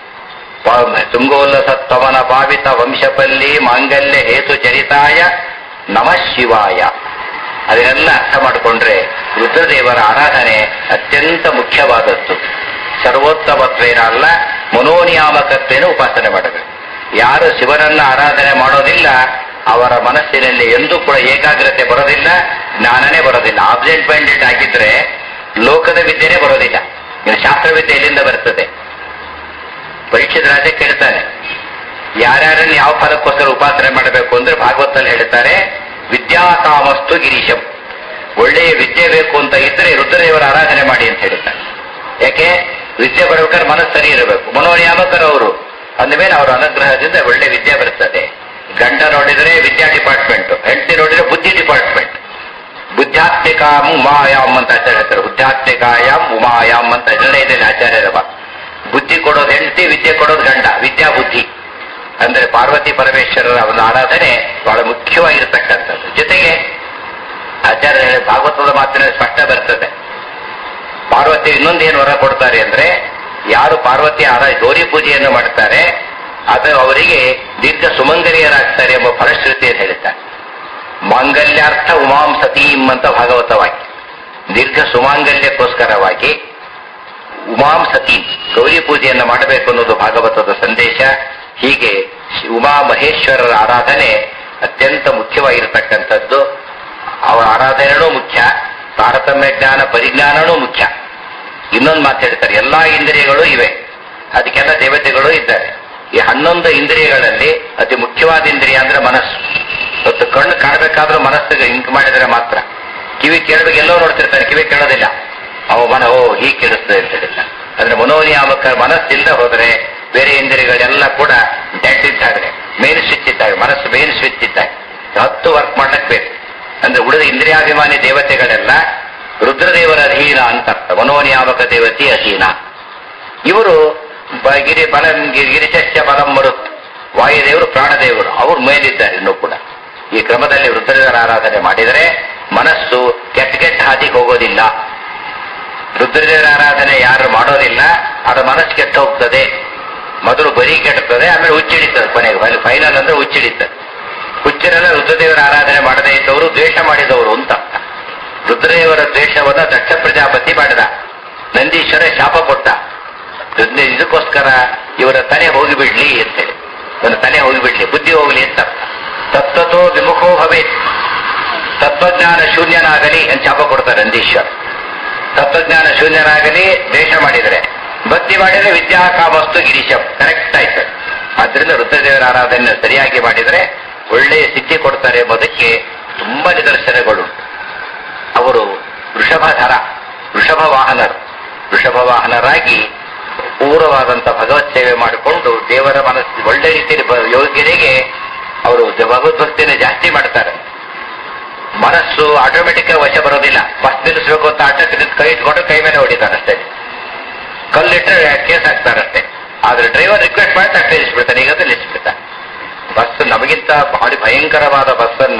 ಪ- ತುಂಗೋಲ್ಲಸತ್ವಮನ ಪಾವಿತ ವಂಶಪಲ್ಲಿ ಮಾಂಗಲ್ಯ ಹೇತು ಚರಿತಾಯ ನಮಃ ಶಿವಾಯ ಅದನ್ನೆಲ್ಲ ಅರ್ಥ ಮಾಡಿಕೊಂಡ್ರೆ ರುದ್ರದೇವರ ಆರಾಧನೆ ಅತ್ಯಂತ ಮುಖ್ಯವಾದದ್ದು ಸರ್ವೋತ್ತಮತ್ವೇನ ಅಲ್ಲ ಮನೋನಿಯಾಮಕತ್ವೇನ ಉಪಾಸನೆ ಮಾಡಬೇಕು ಯಾರು ಶಿವನನ್ನ ಆರಾಧನೆ ಮಾಡೋದಿಲ್ಲ ಅವರ ಮನಸ್ಸಿನಲ್ಲಿ ಎಂದೂ ಕೂಡ ಏಕಾಗ್ರತೆ ಬರೋದಿಲ್ಲ ಜ್ಞಾನನೇ ಬರೋದಿಲ್ಲ ಆಬ್ಸೆಂಟ್ ಮೈಂಡೆಡ್ ಆಗಿದ್ರೆ ಲೋಕದ ವಿದ್ಯೆನೇ ಬರೋದಿಲ್ಲ ಇನ್ನು ಶಾಸ್ತ್ರವಿದ್ಯೆ ಎಲ್ಲಿಂದ ಬರ್ತದೆ ಪರೀಕ್ಷಿತ ರಾಜ ಕೇಳ್ತಾನೆ ಯಾರ್ಯಾರನ್ನು ಯಾವ ಫಲಕ್ಕೋಸ್ಕರ ಉಪಾಸನೆ ಮಾಡಬೇಕು ಅಂದ್ರೆ ಭಾಗವತಲ್ಲಿ ಹೇಳ್ತಾರೆ ವಿದ್ಯಾಕಾಮಸ್ತು ಗಿರೀಶಂ ಒಳ್ಳೆಯ ವಿದ್ಯೆ ಬೇಕು ಅಂತ ಇದ್ರೆ ರುದ್ರದೇವರ ಆರಾಧನೆ ಮಾಡಿ ಅಂತ ಹೇಳ್ತಾರೆ ಯಾಕೆ ವಿದ್ಯೆ ಬರ್ಬೇಕಾದ್ರೆ ಮನಸ್ಸು ಸರಿ ಇರಬೇಕು ಮನೋನಿಯಾಮಕರು ಅವರು ಅಂದಮೇಲೆ ಅವರ ಅನುಗ್ರಹದಿಂದ ಒಳ್ಳೆ ವಿದ್ಯೆ ಬರ್ತದೆ ಗಂಡ ನೋಡಿದ್ರೆ ವಿದ್ಯಾ ಡಿಪಾರ್ಟ್ಮೆಂಟ್ ಹೆಂಡತಿ ನೋಡಿದ್ರೆ ಬುದ್ಧಿ ಡಿಪಾರ್ಟ್ಮೆಂಟ್ ಬುದ್ಧಾತ್ಮಿಕಾಂ ಉಮಾಯಾಮ್ ಅಂತ ಆಚಾರ್ಯ ಹೇಳ್ತಾರೆ ಬುದ್ಧಾತ್ಮಿಕಾಯಾಮ್ ಉಮಾಯಾಮ್ ಅಂತ ನಿರ್ಣಯ ಇದೆ ಆಚಾರ್ಯರ ಮಾತು ವಿದ್ಯೆ ಕೊಡೋದು ಗಂಡ ವಿದ್ಯಾ ಬುದ್ಧಿ ಅಂದ್ರೆ ಪಾರ್ವತಿ ಪರಮೇಶ್ವರರ ಒಂದು ಆರಾಧನೆ ಬಹಳ ಮುಖ್ಯವಾಗಿರ್ತಕ್ಕಂಥದ್ದು ಜೊತೆಗೆ ಆಚಾರ್ಯ ಹೇಳಿದ ಭಾಗವತದ ಮಾತಿನಲ್ಲಿ ಸ್ಪಷ್ಟ ಬರ್ತದೆ ಪಾರ್ವತಿ ಇನ್ನೊಂದೇನು ವರ ಕೊಡ್ತಾರೆ ಅಂದ್ರೆ ಯಾರು ಪಾರ್ವತಿ ಆರ ಗೌರಿ ಪೂಜೆಯನ್ನು ಮಾಡ್ತಾರೆ ಅದು ಅವರಿಗೆ ದೀರ್ಘ ಸುಮಂಗಲಿಯರಾಗ್ತಾರೆ ಎಂಬ ಫಲಶ್ರುತಿಯನ್ನು ಹೇಳ್ತಾರೆ ಮಾಂಗಲ್ಯಾರ್ಥ ಉಮಾಂ ಸತೀಂ ಅಂತ ಭಾಗವತವಾಗಿ ದೀರ್ಘ ಸುಮಾಂಗಲ್ಯಕ್ಕೋಸ್ಕರವಾಗಿ ಉಮಾಂ ಸತೀಂ ಗೌರಿ ಪೂಜೆಯನ್ನು ಮಾಡಬೇಕು ಅನ್ನೋದು ಭಾಗವತದ ಸಂದೇಶ ಹೀಗೆ ಶಿ- ಉಮಾ ಮಹೇಶ್ವರರ ಆರಾಧನೆ ಅತ್ಯಂತ ಮುಖ್ಯವಾಗಿರತಕ್ಕಂಥದ್ದು ಅವರ ಆರಾಧನೆನೂ ಮುಖ್ಯ ತಾರತಮ್ಯ ಜ್ಞಾನ ಪರಿಜ್ಞಾನನೂ ಮುಖ್ಯ ಇನ್ನೊಂದು ಮಾತು ಹೇಳ್ತಾರೆ ಎಲ್ಲಾ ಇಂದ್ರಿಯಗಳು ಇವೆ ಅದಕ್ಕೆಲ್ಲ ದೇವತೆಗಳು ಇದ್ದಾರೆ ಈ ಹನ್ನೊಂದು ಇಂದ್ರಿಯಗಳಲ್ಲಿ ಅತಿ ಮುಖ್ಯವಾದ ಇಂದ್ರಿಯ ಅಂದ್ರೆ ಮನಸ್ಸು ಮತ್ತು ಕಣ್ಣು ಕಾಣಬೇಕಾದ್ರೂ ಮನಸ್ಸಿಗೆ ಇಂಕ್ ಮಾಡಿದರೆ ಮಾತ್ರ ಕಿವಿ ಕೇಳಬೇಕು ಎಲ್ಲೋ ನೋಡ್ತಿರ್ತಾರೆ ಕಿವಿ ಕೇಳೋದಿಲ್ಲ ಅವ ಮನ ಓ ಹೀಗೆ ಕೇಳಿಸ್ತದೆ ಅಂತ ಹೇಳಿಲ್ಲ ಅಂದ್ರೆ ಮನೋನಿಯಾಮಕ ಮನಸ್ಸಿಂದ ಹೋದ್ರೆ ಬೇರೆ ಇಂದ್ರಿಯಗಳೆಲ್ಲ ಕೂಡ ಡೆಡ್ ಇದ್ದಾಗಲೇ ಮೇನ್ ಸ್ವಿಚ್ ಇದ್ದಾಗ ಮನಸ್ಸು ಮೇನ್ ಸ್ವಿಚ್ ಇದ್ದಾಗ ಹತ್ತು ವರ್ಕ್ ಮಾಡಕ್ ಬೇಕು ಅಂದ್ರೆ ಉಳಿದ ಇಂದ್ರಿಯಾಭಿಮಾನಿ ದೇವತೆಗಳೆಲ್ಲ ರುದ್ರದೇವರ ಅಧೀನ ಅಂತ ಅರ್ಥ ಮನೋನಿಯಾಮಕ ದೇವತೆ ಅಧೀನ ಇವರು ಬ- ಗಿರಿ ಬಲಂ ಗಿ- ಗಿರಿಚಶ್ಯ ಬಲಂ ಮರುತ್ ವಾಯುದೇವರು ಪ್ರಾಣದೇವರು ಅವರು ಮೇಲಿದ್ದಾರೆ ಇನ್ನೂ ಕೂಡ ಈ ಕ್ರಮದಲ್ಲಿ ರುದ್ರದೇವರ ಆರಾಧನೆ ಮಾಡಿದರೆ ಮನಸ್ಸು ಕೆಟ್ಟ ಕೆಟ್ಟ ಹಾದಿಗೆ ಹೋಗೋದಿಲ್ಲ ರುದ್ರದೇವರ ಆರಾಧನೆ ಯಾರು ಮಾಡೋದಿಲ್ಲ ಅದು ಮನಸ್ಸು ಕೆಟ್ಟು ಹೋಗ್ತದೆ ಮೊದಲು ಬರೀ ಕೆಡುತ್ತದೆ ಆಮೇಲೆ ಹುಚ್ಚಿಡಿತದೆ ಕೊನೆಗೆ ಫೈನಲ್ ಅಂದ್ರೆ ಹುಚ್ಚಿಡಿತದೆ ಹುಚ್ಚರೆಲ್ಲ ರುದ್ರದೇವರ ಆರಾಧನೆ ಮಾಡದೇ ಇದ್ದವರು ದ್ವೇಷ ಮಾಡಿದವರು ಅಂತ ಅರ್ಥ. ರುದ್ರದೇವರ ದ್ವೇಷವನ್ನ ದಕ್ಷ ಪ್ರಜಾಪತಿ ಮಾಡಿದ ನಂದೀಶ್ವರ ಶಾಪ ಕೊಟ್ಟ ರುದ್ರ- ಇದಕ್ಕೋಸ್ಕರ ಇವರ ತಲೆ ಹೋಗಿಬಿಡ್ಲಿ ಅಂತೇಳಿ ಇವರ ತಲೆ ಹೋಗಿಬಿಡ್ಲಿ ಬುದ್ಧಿ ಹೋಗ್ಲಿ ಅಂತ ಅರ್ಥ. ತತ್ವತೋ ವಿಮುಖೋ ಭವೇತ್ ತತ್ವಜ್ಞಾನ ಶೂನ್ಯನಾಗಲಿ ಅಂತ ಶಾಪ ಕೊಡ್ತಾರೆ ನಂದೀಶ್ವರ ತತ್ವಜ್ಞಾನ ಶೂನ್ಯನಾಗಲಿ ದ್ವೇಷ ಮಾಡಿದರೆ ಭಕ್ತಿ ಮಾಡಿದರೆ ವಿದ್ಯಾಕಾಮಸ್ತು ಗಿರೀಶಂ ಕರೆಕ್ಟ್ ಆಯ್ತು ಆದ್ರಿಂದ ರುದ್ರದೇವರ ಆರಾಧನೆ ಸರಿಯಾಗಿ ಮಾಡಿದರೆ ಒಳ್ಳೆಯ ಸಿದ್ಧಿ ಕೊಡ್ತಾರೆ ಎಂಬುದಕ್ಕೆ ತುಂಬಾ ನಿದರ್ಶನಗಳು ಅವರು ವೃಷಭಧರ ವೃಷಭ ವಾಹನರು ವೃಷಭ ವಾಹನರಾಗಿ ಪೂರ್ವವಾದಂತ ಭಗವತ್ ಸೇವೆ ಮಾಡಿಕೊಂಡು ದೇವರ ಮನಸ್ಸು ಒಳ್ಳೆ ರೀತಿಯಲ್ಲಿ ಬ- ಯೋಗ್ಯರಿಗೆ ಅವರು ಭಗವದ್ಭಕ್ತಿಯನ್ನು ಜಾಸ್ತಿ ಮಾಡ್ತಾರೆ ಮನಸ್ಸು ಆಟೋಮೆಟಿಕ್ ವಶ ಬರೋದಿಲ್ಲ ಬಸ್ ನಿಲ್ಲಿಸ್ಬೇಕು ಅಂತ ಆಟಕ್ಕೆ ನಿಂತು ಕೈ ಇಟ್ಕೊಂಡು ಕೈ ಮೇಲೆ ಹೊಡಿತಾರೆ ಅಷ್ಟೇ ಕಲ್ಲಿಟ್ಟರೆ ಕೇಸ್ ಹಾಕ್ತಾರಷ್ಟೇ ಆದ್ರೆ ಡ್ರೈವರ್ ರಿಕ್ವೆಸ್ಟ್ ಮಾಡಿ ತಕ್ಷಣ ನಿಲ್ಲಿಸ್ಬಿಡ್ತಾನೆ ಈಗ ನಿಲ್ಲಿಸ್ಬಿಡ್ತಾನೆ ಬಸ್ ನಮಗಿಂತ ಭಾರಿ ಭಯಂಕರವಾದ ಬಸ್ ಅನ್ನ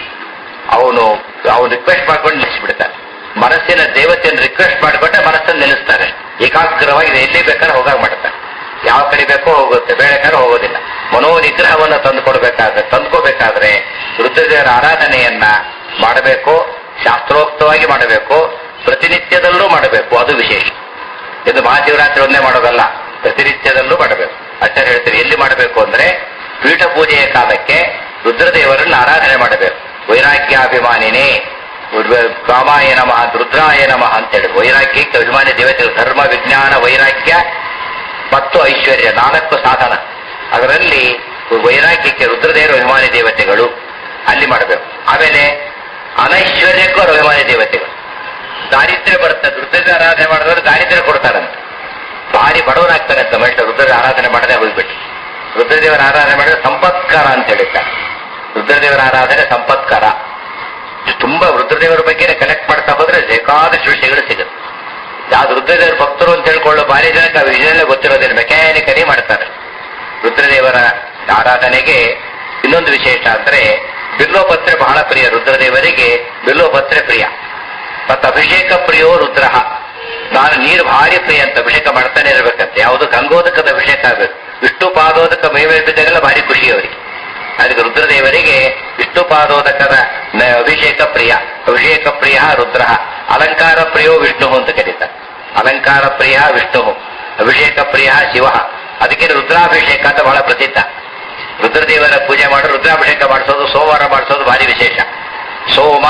ಅವನು ಅವನು ರಿಕ್ವೆಸ್ಟ್ ಮಾಡ್ಕೊಂಡು ನಿಲ್ಲಿಸ್ಬಿಡ್ತಾನೆ ಮನಸ್ಸಿನ ದೇವತೆಯನ್ನು ರಿಕ್ವೆಸ್ಟ್ ಮಾಡಿಕೊಂಡೆ ಮನಸ್ಸನ್ನು ನಿಲ್ಲಿಸ್ತಾರೆ ಏಕಾಗ್ರವಾಗಿ ಇದು ಎಲ್ಲಿ ಬೇಕಾದ್ರೆ ಹೋಗಾಗ ಮಾಡ್ತಾರೆ ಯಾವ ಕಡೆ ಬೇಕೋ ಹೋಗುತ್ತೆ ಬೇಡಕ್ಕಾದ್ರೆ ಹೋಗೋದಿಲ್ಲ ಮನೋನಿಗ್ರಹವನ್ನು ತಂದುಕೊಡ್ಬೇಕಾದ್ರೆ ತಂದ್ಕೋಬೇಕಾದ್ರೆ ರುದ್ರದೇವರ ಆರಾಧನೆಯನ್ನ ಮಾಡಬೇಕು ಶಾಸ್ತ್ರೋಕ್ತವಾಗಿ ಮಾಡಬೇಕು ಪ್ರತಿನಿತ್ಯದಲ್ಲೂ ಮಾಡಬೇಕು ಅದು ವಿಶೇಷ ಇದು ಮಹಾಶಿವರಾತ್ರಿ ಒಂದೇ ಮಾಡೋದಲ್ಲ ಪ್ರತಿನಿತ್ಯದಲ್ಲೂ ಮಾಡಬೇಕು ಆಚಾರ್ಯ ಹೇಳ್ತಾರೆ ಎಲ್ಲಿ ಮಾಡಬೇಕು ಅಂದ್ರೆ ಪೀಠ ಪೂಜೆಯ ಕಾಲಕ್ಕೆ ರುದ್ರದೇವರನ್ನು ಆರಾಧನೆ ಮಾಡಬೇಕು ವೈರಾಗ್ಯಾಭಿಮಾನಿನೇ ಉರ್ವ- ಕಾಮಾಯ ನಮಃ ರುದ್ರಾಯ ನಮಃ ಅಂತ ಹೇಳಿ ವೈರಾಗ್ಯಕ್ಕೆ ಅಭಿಮಾನಿ ದೇವತೆಗಳು ಧರ್ಮ ವಿಜ್ಞಾನ ವೈರಾಗ್ಯ ಮತ್ತು ಐಶ್ವರ್ಯ ನಾಲ್ಕು ಸಾಧನ ಅದರಲ್ಲಿ ವೈರಾಗ್ಯಕ್ಕೆ ರುದ್ರದೇವರು ಅಭಿಮಾನಿ ದೇವತೆಗಳು ಅಲ್ಲಿ ಮಾಡಬೇಕು ಆಮೇಲೆ ಅನೈಶ್ವರ್ಯಕ್ಕೂ ಅವರು ಅಭಿಮಾನಿ ದೇವತೆಗಳು ದಾರಿದ್ರ್ಯ ಬರ್ತದೆ ರುದ್ರದ ಆರಾಧನೆ ಮಾಡಿದವರು ದಾರಿದ್ರ್ಯ ಕೊಡ್ತಾರಂತೆ ಭಾರಿ ಬಡವರಾಗ್ತಾರೆ ಅಂತ ಮನುಷ್ಯ ರುದ್ರದ ಆರಾಧನೆ ಮಾಡದೆ ಹೋಗ್ಬಿಟ್ಟು ರುದ್ರದೇವರ ಆರಾಧನೆ ಮಾಡಿದ್ರೆ ಸಂಪತ್ಕಾರ ಅಂತ ಹೇಳಿದ್ದಾರೆ ರುದ್ರದೇವರ ಆರಾಧನೆ ಸಂಪತ್ಕಾರ ಇದು ತುಂಬಾ ರುದ್ರದೇವರ ಬಗ್ಗೆ ಕಲೆಕ್ಟ್ ಮಾಡ್ತಾ ಹೋದ್ರೆ ಬೇಕಾದಷ್ಟು ವಿಷಯಗಳು ಸಿಗುತ್ತೆ ಯಾವ್ದು ರುದ್ರದೇವರ ಭಕ್ತರು ಅಂತ ಹೇಳ್ಕೊಳ್ಳೋ ಭಾರಿ ಜನಕ್ಕೆ ಆ ವಿಷಯನೇ ಗೊತ್ತಿರೋದಿಲ್ಲ ಮೆಕ್ಯಾನಿಕಲಿ ಮಾಡ್ತಾರೆ ರುದ್ರದೇವರ ಆರಾಧನೆಗೆ ಇನ್ನೊಂದು ವಿಶೇಷ ಅಂದ್ರೆ ಬಿಲ್ವಪತ್ರೆ ಬಹಳ ಪ್ರಿಯ ರುದ್ರದೇವರಿಗೆ ಬಿಲ್ವಪತ್ರೆ ಪ್ರಿಯ ಮತ್ತು ಅಭಿಷೇಕ ಪ್ರಿಯೋ ರುದ್ರ ನಾನು ನೀರು ಭಾರಿ ಪ್ರಿಯ ಅಂತ ಅಭಿಷೇಕ ಮಾಡ್ತಾನೆ ಇರ್ಬೇಕಂತೆ ಯಾವುದು ಗಂಗೋದಕದ ಅಭಿಷೇಕ ಆಗಬೇಕು ವಿಷ್ಣು ಪಾದೋದಕ ಮೈಮೇಲೆ ಬಿದ್ದಾಗೆಲ್ಲ ಭಾರಿ ಖುಷಿ ಅವರಿಗೆ ಅದಕ್ಕೆ ರುದ್ರದೇವರಿಗೆ ವಿಷ್ಣು ಪಾದೋದಕದ ನ- ಅಭಿಷೇಕ ಪ್ರಿಯ ಅಭಿಷೇಕ ಪ್ರಿಯ ರುದ್ರ ಅಲಂಕಾರ ಪ್ರಿಯೋ ವಿಷ್ಣು ಅಂತ ಕರೀತಾರೆ ಅಲಂಕಾರ ಪ್ರಿಯ ವಿಷ್ಣು ಅಭಿಷೇಕ ಪ್ರಿಯ ಶಿವ ಅದಕ್ಕೆ ರುದ್ರಾಭಿಷೇಕ ಅಂತ ಬಹಳ ಪ್ರಸಿದ್ಧ ರುದ್ರದೇವರ ಪೂಜೆ ಮಾಡಿ ರುದ್ರಾಭಿಷೇಕ ಮಾಡಿಸೋದು ಸೋಮವಾರ ಮಾಡಿಸೋದು ಭಾರಿ ವಿಶೇಷ ಸೋಮ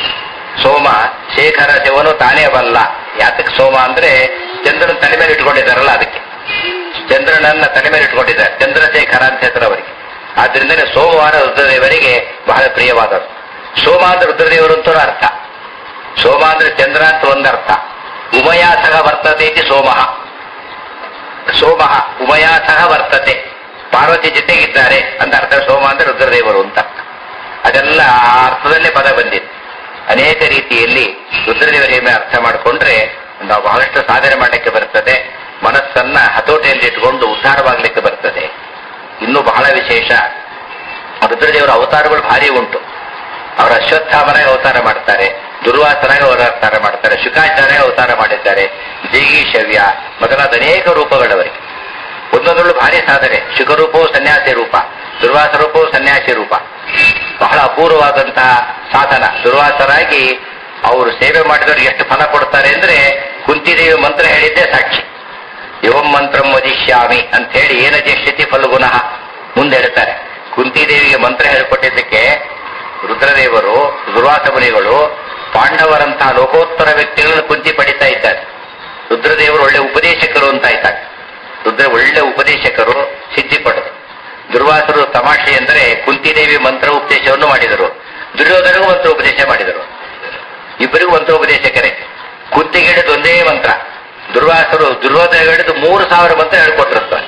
ಸೋಮ ಶೇಖರ ಶಿವನು ತಾನೇ ಬಲ್ಲ ಯಾತಕ್ಕೆ ಸೋಮ ಅಂದ್ರೆ ಚಂದ್ರನ ತಲೆ ಮೇಲೆ ಇಟ್ಕೊಂಡಿದ್ದಾರಲ್ಲ ಅದಕ್ಕೆ ಚಂದ್ರನನ್ನ ತಲೆ ಮೇಲೆ ಇಟ್ಕೊಂಡಿದ್ದಾರೆ ಚಂದ್ರಶೇಖರ ಅಂತ ಹೆಸರು ಅವರಿಗೆ ಆದ್ರಿಂದಲೇ ಸೋಮವಾರ ರುದ್ರದೇವರಿಗೆ ಬಹಳ ಪ್ರಿಯವಾದದ್ದು ಸೋಮ ಅಂದ್ರೆ ರುದ್ರದೇವರು ಅಂತ ಅರ್ಥ ಸೋಮ ಅಂದ್ರೆ ಚಂದ್ರ ಅಂತ ಒಂದರ್ಥ ಉಮಯಾ ಸಹ ವರ್ತತೆ ಇತಿ ಸೋಮಃ ಸೋಮಃ ಉಮಯಾ ಸಹ ವರ್ತತೆ ಪಾರ್ವತಿ ಜೊತೆಗಿದ್ದಾರೆ ಅಂತ ಅರ್ಥ ಸೋಮ ಅಂದ್ರೆ ರುದ್ರದೇವರು ಅಂತ ಅದೆಲ್ಲ ಆ ಅರ್ಥದಲ್ಲೇ ಪದ ಬಂದಿದೆ ಅನೇಕ ರೀತಿಯಲ್ಲಿ ರುದ್ರದೇವರ ಹಿಮೆ ಅರ್ಥ ಮಾಡಿಕೊಂಡ್ರೆ ನಾವು ಬಹಳಷ್ಟು ಸಾಧನೆ ಮಾಡಲಿಕ್ಕೆ ಬರ್ತದೆ ಮನಸ್ಸನ್ನ ಹತೋಟಿಯಲ್ಲಿ ಇಟ್ಕೊಂಡು ಉದ್ಧಾರವಾಗಲಿಕ್ಕೆ ಬರ್ತದೆ ಇನ್ನು ಬಹಳ ವಿಶೇಷ ರುದ್ರದೇವರ ಅವತಾರಗಳು ಭಾರಿ ಉಂಟು ಅವರ ಅಶ್ವತ್ಥಾಮನಾಗ ಅವತಾರ ಮಾಡ್ತಾರೆ ದುರ್ವಾಸನಾಗ ಅವತಾರ ಮಾಡ್ತಾರೆ ಶುಕಾಚಾರ್ಯ ಅವತಾರ ಮಾಡಿದ್ದಾರೆ ಜೀಗೀಶವ್ಯ ಮೊದಲಾದ ಅನೇಕ ರೂಪಗಳವರಿಗೆ ಒಂದೊಂದರಲ್ಲೂ ಭಾರಿ ಸಾಧನೆ ಶುಕರೂಪವು ಸನ್ಯಾಸಿ ರೂಪ ದುರ್ವಾಸ ರೂಪವು ಸನ್ಯಾಸಿ ರೂಪ ಬಹಳ ಅಪೂರ್ವವಾದಂತಹ ಸಾಧನ ದುರ್ವಾಸರಾಗಿ ಅವರು ಸೇವೆ ಮಾಡಿದವರು ಎಷ್ಟು ಫಲ ಕೊಡ್ತಾರೆ ಅಂದ್ರೆ ಕುಂತಿದೇವಿ ಮಂತ್ರ ಹೇಳಿದ್ದೇ ಸಾಕ್ಷಿ ಯುವಂ ಮಂತ್ರಂ ವದಿಷ್ಯಾಮಿ ಅಂತ ಹೇಳಿ ಏನ ಜಷ್ಯತಿ ಫಲ್ಗುಣಃ ಮುಂದೆ ಹೇಳ್ತಾರೆ ಕುಂತಿದೇವಿಗೆ ಮಂತ್ರ ಹೇಳಿಕೊಟ್ಟಿದ್ದಕ್ಕೆ ರುದ್ರದೇವರು ದುರ್ವಾಸ ಮುನಿಗಳು ಪಾಂಡವರಂತಹ ಲೋಕೋತ್ತರ ವ್ಯಕ್ತಿಗಳನ್ನು ಕುಂತಿ ಪಡಿತಾ ಇದ್ದಾರೆ ರುದ್ರದೇವರು ಒಳ್ಳೆ ಉಪದೇಶಕರು ಅಂತ ಆಯ್ತಾರೆ ರುದ್ರ ಒಳ್ಳೆ ಉಪದೇಶಕರು ಸಿದ್ಧಿ ಪಡೆದರು ದುರ್ವಾಸರು ತಮಾಷೆ ಎಂದರೆ ಕುಂತಿದೇವಿ ಮಂತ್ರ ಉಪದೇಶವನ್ನು ಮಾಡಿದರು ದುರ್ಯೋಧನಗೂ ಮಂತ್ರ ಉಪದೇಶ ಮಾಡಿದರು ಇಬ್ಬರಿಗೂ ಮಂತ್ರೋಪದೇಶಕರೇ ಕುಂತಿಗೆ ಹಿಡಿದು ಒಂದೇ ಮಂತ್ರ ದುರ್ವಾಸರು ದುರ್ಯೋಧನ ಹಿಡಿದು ಮೂರು ಸಾವಿರ ಮಂತ್ರ ಹೇಳ್ಕೊಟ್ಟಿರ್ತಾರೆ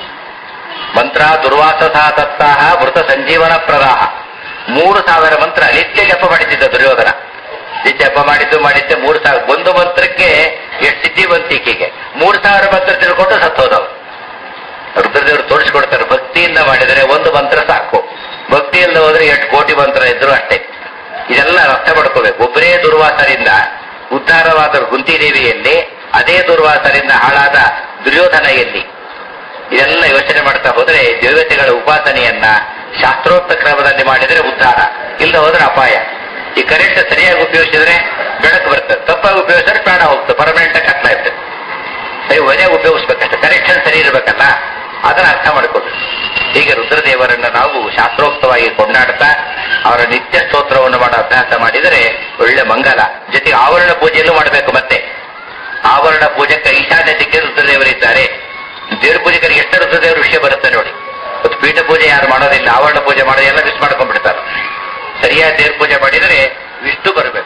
ಮಂತ್ರ ದುರ್ವಾಸ ತತ್ತಾಹ ಮೃತ ಸಂಜೀವನ ಪ್ರದಾಹ ಮೂರು ಸಾವಿರ ಮಂತ್ರ ನಿತ್ಯ ಜಪ ಮಾಡಿದ್ದ ದುರ್ಯೋಧನ ನಿತ್ಯ ಜಪ ಮಾಡಿದ್ದು ಮಾಡಿದ್ದೆ ಮೂರು ಸಾವಿರ ಒಂದು ಮಂತ್ರಕ್ಕೆ ಎಷ್ಟು ಸಿದ್ಧಿ ಬಂತಿಕೆಗೆ ಮೂರು ಸಾವಿರ ಮಂತ್ರ ತಿಳ್ಕೊಂಡು ಸತ್ತೋದವು ರುದ್ರದೇವರು ತೋರಿಸ್ಕೊಡ್ತಾರೆ ಭಕ್ತಿಯಿಂದ ಮಾಡಿದರೆ ಒಂದು ಮಂತ್ರ ಸಾಕು ಭಕ್ತಿಯಿಂದ ಹೋದ್ರೆ ಎಷ್ಟು ಕೋಟಿ ಮಂತ್ರ ಇದ್ರು ಅಷ್ಟೇ ಇದೆಲ್ಲ ಅರ್ಥ ಮಾಡ್ಕೋಬೇಕು ಒಬ್ಬರೇ ದುರ್ವಾಸರಿಂದ ಉದ್ಧಾರವಾದ ಕುಂತಿದೇವಿಯಲ್ಲಿ ಅದೇ ದುರ್ವಾಸರಿಂದ ಹಾಳಾದ ದುರ್ಯೋಧನ ಎಲ್ಲಿ ಇದೆಲ್ಲ ಯೋಚನೆ ಮಾಡ್ತಾ ಹೋದ್ರೆ ದೇವತೆಗಳ ಉಪಾಸನೆಯನ್ನ ಶಾಸ್ತ್ರೋಕ್ತ ಕ್ರಮದಲ್ಲಿ ಮಾಡಿದರೆ ಉದ್ಧಾರ ಇಲ್ಲ ಹೋದ್ರೆ ಅಪಾಯ ಈ ಕರೆಂಟ್ ಸರಿಯಾಗಿ ಉಪಯೋಗಿಸಿದ್ರೆ ಬೆಳಕು ಬರ್ತದೆ ತಪ್ಪಾಗಿ ಉಪಯೋಗಿಸಿದ್ರೆ ಪ್ರಾಣ ಹೋಗ್ತದೆ ಪರ್ಮನೆಂಟ್ ಕತ್ಲ ಇರ್ತದೆ ಸರಿ ಒರೆಯಾಗಿ ಉಪಯೋಗಿಸ್ಬೇಕಷ್ಟೆ ಕರೆಕ್ಷನ್ ಸರಿ ಇರ್ಬೇಕಲ್ಲ ಅದನ್ನ ಅರ್ಥ ಮಾಡ್ಕೋಬೇಕು ಹೀಗೆ ರುದ್ರದೇವರನ್ನ ನಾವು ಶಾಸ್ತ್ರೋಕ್ತವಾಗಿ ಕೊಂಡಾಡ್ತಾ ಅವರ ನಿತ್ಯ ಸ್ತೋತ್ರವನ್ನು ಮಾಡೋ ಅಭ್ಯಾಸ ಮಾಡಿದರೆ ಒಳ್ಳೆ ಮಂಗಲ ಜೊತೆಗೆ ಆವರಣ ಪೂಜೆಯಲ್ಲೂ ಮಾಡಬೇಕು ಮತ್ತೆ ಆವರಣ ಪೂಜಕ್ಕೆ ಈಶಾನ್ಯ ದಿಕ್ಕೆ ರುದ್ರದೇವರಿದ್ದಾರೆ ದೇವ್ರ ಪೂಜೆಗರಿಗೆ ಎಷ್ಟು ರುದ್ರದೇವರ ವಿಷಯ ಬರುತ್ತೆ ನೋಡಿ ಮತ್ತು ಪೀಠ ಪೂಜೆ ಯಾರು ಮಾಡೋದಿಲ್ಲ ಆವರಣ ಪೂಜೆ ಮಾಡೋದು ಎಲ್ಲ ಮಿಸ್ ಮಾಡ್ಕೊಂಡ್ಬಿಡ್ತಾರೆ ಸರಿಯಾದ ದೇವ್ರ ಪೂಜೆ ಮಾಡಿದರೆ ವಿಷ್ಣು ಬರಬೇಕು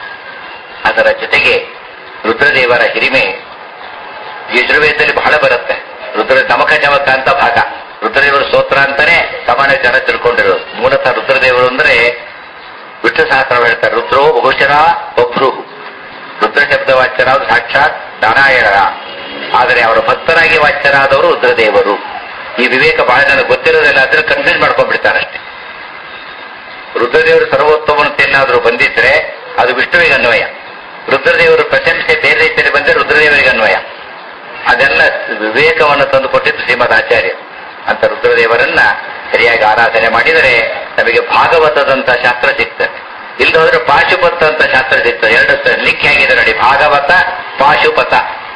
ಅದರ ಜೊತೆಗೆ ರುದ್ರದೇವರ ಹಿರಿಮೆ ಯಜುರ್ವೇದದಲ್ಲಿ ಬಹಳ ಬರುತ್ತೆ ರುದ್ರ ನಮಕ ಜಮಕ ಅಂತ ಭಾಗ ರುದ್ರದೇವರ ಸ್ತೋತ್ರ ಅಂತಾನೆ ಸಾಮಾನ್ಯ ಜನ ತಿಳ್ಕೊಂಡಿರೋದು ಮೂಲತಃ ರುದ್ರದೇವರು ಅಂದ್ರೆ ವಿಷ್ಣು ಸಹಸ್ರ ಹೇಳ್ತಾರೆ ರುದ್ರೋ ಬಹುಶಃ ಒಬ್ರು ರುದ್ರ ಶಬ್ದ ವಾಚ್ಯರಾದ ಸಾಕ್ಷಾತ್ ನಾರಾಯಣ ಆದರೆ ಅವರ ಭಕ್ತರಾಗಿ ವಾಚ್ಯರಾದವರು ರುದ್ರದೇವರು ಈ ವಿವೇಕ ಬಹಳ ಜನ ಗೊತ್ತಿರೋದಿಲ್ಲ ಆದ್ರೆ ಕನ್ಫ್ಯೂಸ್ ಮಾಡ್ಕೊಂಡ್ಬಿಡ್ತಾರೆ ಅಷ್ಟೇ ರುದ್ರದೇವರು ಸರ್ವೋತ್ತಮನಂತ ಏನಾದರೂ ಬಂದಿದ್ರೆ ಅದು ವಿಷ್ಣುವಿಗೆ ಅನ್ವಯ ರುದ್ರದೇವರು ಪ್ರಶಂಸೆ ಬೇರೆ ರೀತಿಯಲ್ಲಿ ಬಂದರೆ ರುದ್ರದೇವರಿಗೆ ಅನ್ವಯ ಅದೆಲ್ಲ ವಿವೇಕವನ್ನು ತಂದುಕೊಟ್ಟಿದ್ದು ಶ್ರೀಮದ್ ಆಚಾರ್ಯ ಅಂತ ರುದ್ರದೇವರನ್ನ ಸರಿಯಾಗಿ ಆರಾಧನೆ ಮಾಡಿದರೆ ನಮಗೆ ಭಾಗವತದಂತ ಶಾಸ್ತ್ರ ಸಿಗ್ತದೆ ಇಲ್ಲ ಹೋದ್ರೆ ಪಾಶುಪತ ಅಂತ ಶಾಸ್ತ್ರ ಸಿಗ್ತದೆ ಎರಡು ಲಿಂಕ್ ಹೇಗಿದೆ ನೋಡಿ ಭಾಗವತ ಪಾಶುಪತ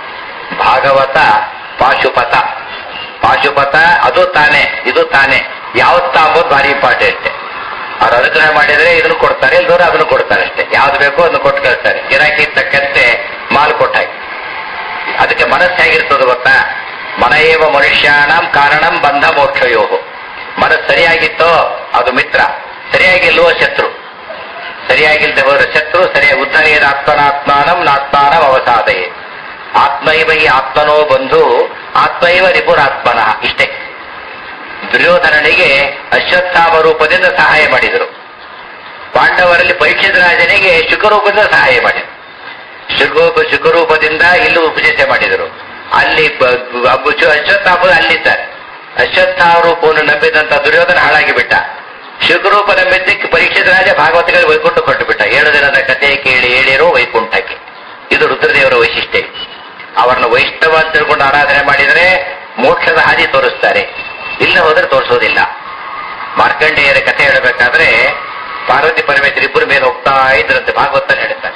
ಭಾಗವತ ಪಾಶುಪತ ಪಾಶುಪತ ಅದು ತಾನೆ ಇದು ತಾನೆ ಯಾವತ್ತ ಅಂಬೋದು ಭಾರಿ ಇಂಪಾರ್ಟೆಂಟ್ ಅವ್ರು ಅನುಗ್ರಹ ಮಾಡಿದ್ರೆ ಇದನ್ನು ಕೊಡ್ತಾರೆ ಇಲ್ದವ್ರು ಅದನ್ನು ಕೊಡ್ತಾರೆ ಅಷ್ಟೇ ಯಾವ್ದು ಬೇಕೋ ಅದನ್ನು ಕೊಟ್ಟು ಕಳ್ತಾರೆ ಗಿರಾಕಿ ತಕ್ಕಂತೆ ಮಾಲ್ ಕೊಟ್ಟಾಗಿ ಅದಕ್ಕೆ ಮನಸ್ಸು ಹೇಗಿರ್ತದೆ ಗೊತ್ತಾ ಮನ ಏವ ಮನುಷ್ಯಾಣಂ ಕಾರಣಂ ಬಂಧ ಮೋಕ್ಷಯೋ ಮನಸ್ಸು ಸರಿಯಾಗಿತ್ತೋ ಅದು ಮಿತ್ರ ಸರಿಯಾಗಿಲ್ವೋ ಶತ್ರು ಸರಿಯಾಗಿಲ್ಲದೆ ಹೋದ್ರೆ ಶತ್ರು ಸರಿಯಾಗಿ ಉದ್ಧರೇನ ಆತ್ಮನಾತ್ಮಾನಂ ನಾತ್ಮಾನಂ ಅವಸಾದಯೇ ಆತ್ಮೈವ ಹಿ ಆತ್ಮನೋ ಬಂಧು ಆತ್ಮೈವ ರಿಪುರಾತ್ಮನಃ ಇಷ್ಟೇ ದುರ್ಯೋಧನನಿಗೆ ಅಶ್ವತ್ಥಾಮ ರೂಪದಿಂದ ಸಹಾಯ ಮಾಡಿದರು ಪಾಂಡವರಲ್ಲಿ ಪರೀಕ್ಷಿತ ರಾಜನಿಗೆ ಶುಕರೂಪದಿಂದ ಸಹಾಯ ಮಾಡಿದರು ಶುಕೋಪ ಶುಕರೂಪದಿಂದ ಇಲ್ಲೂ ಉಪದೇಶ ಮಾಡಿದರು ಅಲ್ಲಿ ಬ- ಬ- ಅಶ್ವತ್ಥಾಮ ಅಲ್ಲಿದ್ದಾರೆ ಅಶ್ವತ್ಥಾಮ ರೂಪವನ್ನು ನಂಬಿದಂತ ದುರ್ಯೋಧನ ಹಾಳಾಗಿ ಬಿಟ್ಟ ಶುಕರೂಪ ನಂಬಿದ್ದಕ್ಕೆ ಪರೀಕ್ಷಿತ ರಾಜ ಭಾಗವತಗಳಿಗೆ ವೈಕುಂಠ ಕೊಟ್ಟು ಬಿಟ್ಟ ಏಳು ದಿನದ ಕಥೆ ಕೇಳಿ ಹೇಳಿರೋ ವೈಕುಂಠಕ್ಕೆ ಇದು ರುದ್ರದೇವರ ವೈಶಿಷ್ಟ್ಯ ಅವರನ್ನು ವೈಷ್ಣವ ಅಂತ ತಿಳ್ಕೊಂಡು ಆರಾಧನೆ ಮಾಡಿದರೆ ಮೋಕ್ಷದ ಹಾದಿ ತೋರಿಸ್ತಾರೆ ಇಲ್ಲ ಹೋದ್ರೆ ತೋರಿಸೋದಿಲ್ಲ ಮಾರ್ಕಂಡೇಯರ ಕಥೆ ಹೇಳಬೇಕಾದ್ರೆ ಪಾರ್ವತಿ ಪರಮೇಶ್ವರ ಇಬ್ಬರು ಮೇಲೆ ಹೋಗ್ತಾ ಇದ್ರಂತೆ ಭಾಗವತ ಹೇಳ್ತಾರೆ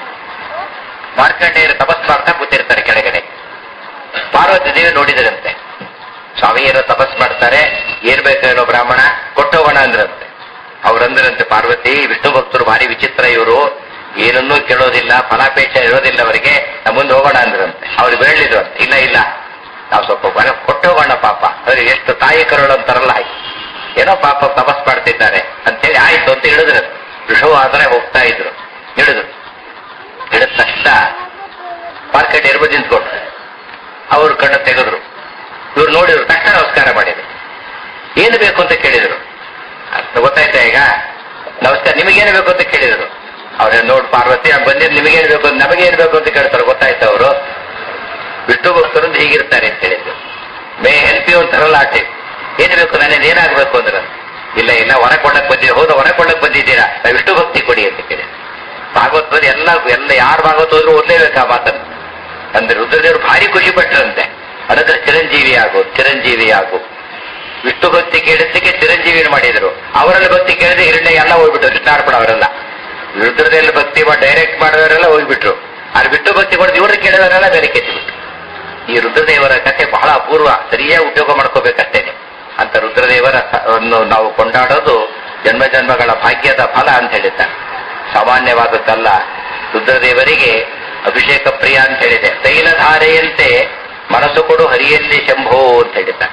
ಮಾರ್ಕಂಡೇಯರು ತಪಸ್ ಮಾಡ್ತಾ ಕೂತಿರ್ತಾರೆ ಕೆಳಗಡೆ ಪಾರ್ವತಿ ದೇವಿ ನೋಡಿದರಂತೆ ಸ್ವಾಮಿಯರು ತಪಸ್ ಮಾಡ್ತಾರೆ ಏನ್ ಬೇಕೇನೋ ಬ್ರಾಹ್ಮಣ ಕೊಟ್ಟೋಗೋಣ ಅಂದ್ರಂತೆ ಅವ್ರಂದ್ರಂತೆ ಪಾರ್ವತಿ ವಿಷ್ಣು ಭಕ್ತರು ಭಾರಿ ವಿಚಿತ್ರ ಇವರು ಏನನ್ನೂ ಕೇಳೋದಿಲ್ಲ ಫಲಾಪೇಕ್ಷೆ ಇರೋದಿಲ್ಲ ಅವರಿಗೆ ನಮ್ಮ ಮುಂದೆ ಹೋಗೋಣ ಅಂದ್ರಂತೆ ಅವ್ರು ಹೇಳಿದ್ರು ಅಂತ ಇಲ್ಲ ಇಲ್ಲ ನಾವು ಸ್ವಲ್ಪ ಬರ ಕೊಟ್ಟೋಗೋಣ ಪಾಪ ಅವ್ರಿಗೆ ಎಷ್ಟು ತಾಯಿ ಕರುಳು ಅಂತಾರಲ್ಲ ಹಾಗೆ ಏನೋ ಪಾಪ ತಪಸ್ ಮಾಡ್ತಿದ್ದಾರೆ ಅಂತೇಳಿ ಆಯ್ತು ಅಂತ ಹೇಳಿದ್ರು ಋಷಭ ಆದ್ರೆ ಹೋಗ್ತಾ ಇದ್ರು ಹೇಳಿದ್ರು ಹಿಡಿದ ತಕ್ಷಣ ಮಾರ್ಕೆಟ್ ಎರ್ಬು ನಿಂತ್ಕೊಂಡ್ರು ಅವರು ಕಣ್ಣು ತೆಗೆದ್ರು ಇವ್ರು ನೋಡಿದ್ರು ತಕ್ಷಣ ನಮಸ್ಕಾರ ಮಾಡಿದ್ರು ಏನು ಬೇಕು ಅಂತ ಕೇಳಿದ್ರು ಅರ್ಥ ಗೊತ್ತಾಯ್ತಾ ಈಗ ನಮಸ್ಕಾರ ನಿಮಗೇನು ಬೇಕು ಅಂತ ಕೇಳಿದ್ರು ಅವ್ರ ನೋಡ್ ಪಾರ್ವತಿ ನಾನು ಬಂದಿದ್ದು ನಿಮಗೇನು ಬೇಕು ಅಂತ ನಮಗೇನು ಬೇಕು ಅಂತ ಕೇಳ್ತಾರೆ ಗೊತ್ತಾಯ್ತಾ ಅವರು ವಿಷ್ಣು ವಿಷ್ಣು ಭಕ್ತರು ಹೀಗಿರ್ತಾರೆ ಅಂತ ಹೇಳಿದ್ರು ಮೇ ಹೆಲ್ಪ್ ಯು ಅಂತ ಆಟೆ ಏನ್ ಬೇಕು ನನ್ನಿಂದ ಏನಾಗಬೇಕು ಅಂದ್ರೆ ಇಲ್ಲ ಇಲ್ಲ ಹೊರ ಕೊಳ್ಳಕ್ ಬಂದಿದ್ದೀರಾ ಹೌದು ಹೊರ ಕೊಳ್ಳಕ್ ಬಂದಿದ್ದೀರಾ ನಾವು ವಿಷ್ಣು ಭಕ್ತಿ ಕೊಡಿ ಅಂತ ಕೇಳಿ ಭಾಗವತ್ ಬಂದು ಎಲ್ಲ ಎಲ್ಲ ಯಾರು ಭಾಗವತ್ ಹೋದ್ರು ಓದ್ಲೇಬೇಕು ಆ ಮಾತನ್ನು ಅಂದ್ರೆ ರುದ್ರದೇವರು ಭಾರಿ ಖುಷಿ ಪಟ್ಟರಂತೆ ಅದಕ್ಕೆ ಚಿರಂಜೀವಿ ಆಗು ಚಿರಂಜೀವಿ ಆಗು ವಿಷ್ಣು ಭಕ್ತಿ ಕೇಳಿದ್ದಕ್ಕೆ ಚಿರಂಜೀವಿನ ಮಾಡಿದ್ರು ಅವರೆಲ್ಲ ಭಕ್ತಿ ಕೇಳಿದ್ರೆ ಹಿರಣ್ಯ ಎಲ್ಲ ಹೋಗ್ಬಿಟ್ರು ಕೃಷ್ಣಾರ್ಪಣ ಅವರೆಲ್ಲ ರುದ್ರದಲ್ಲಿ ಭಕ್ತಿ ಡೈರೆಕ್ಟ್ ಮಾಡಿದವರೆಲ್ಲ ಹೋಗ್ಬಿಟ್ರು ಆದ್ರೆ ವಿಷ್ಣು ಭಕ್ತಿ ಕೊಡದು ಇವ್ರನ್ನ ಕೇಳಿದವರೆಲ್ಲ ಬೇರೆ ಕೆತ್ತಿಬಿಟ್ರು ಈ ರುದ್ರದೇವರ ಕಥೆ ಬಹಳ ಅಪೂರ್ವ ಸರಿಯಾಗಿ ಉಪಯೋಗ ಮಾಡ್ಕೋಬೇಕಷ್ಟೇನೆ ಅಂತ ರುದ್ರದೇವರ ಸ- ಅನ್ನು ನಾವು ಕೊಂಡಾಡೋದು ಜನ್ಮ ಜನ್ಮಗಳ ಭಾಗ್ಯದ ಫಲ ಅಂತ ಹೇಳಿದ್ದಾರೆ ಸಾಮಾನ್ಯವಾದದ್ದಲ್ಲ ರುದ್ರದೇವರಿಗೆ ಅಭಿಷೇಕ ಪ್ರಿಯ ಅಂತ ಹೇಳಿದೆ ತೈಲಧಾರೆಯಂತೆ ಮನಸ್ಸು ಕೊಡು ಹರಿಯಲ್ಲಿ ಶಂಭೋ ಅಂತ ಹೇಳಿದ್ದಾರೆ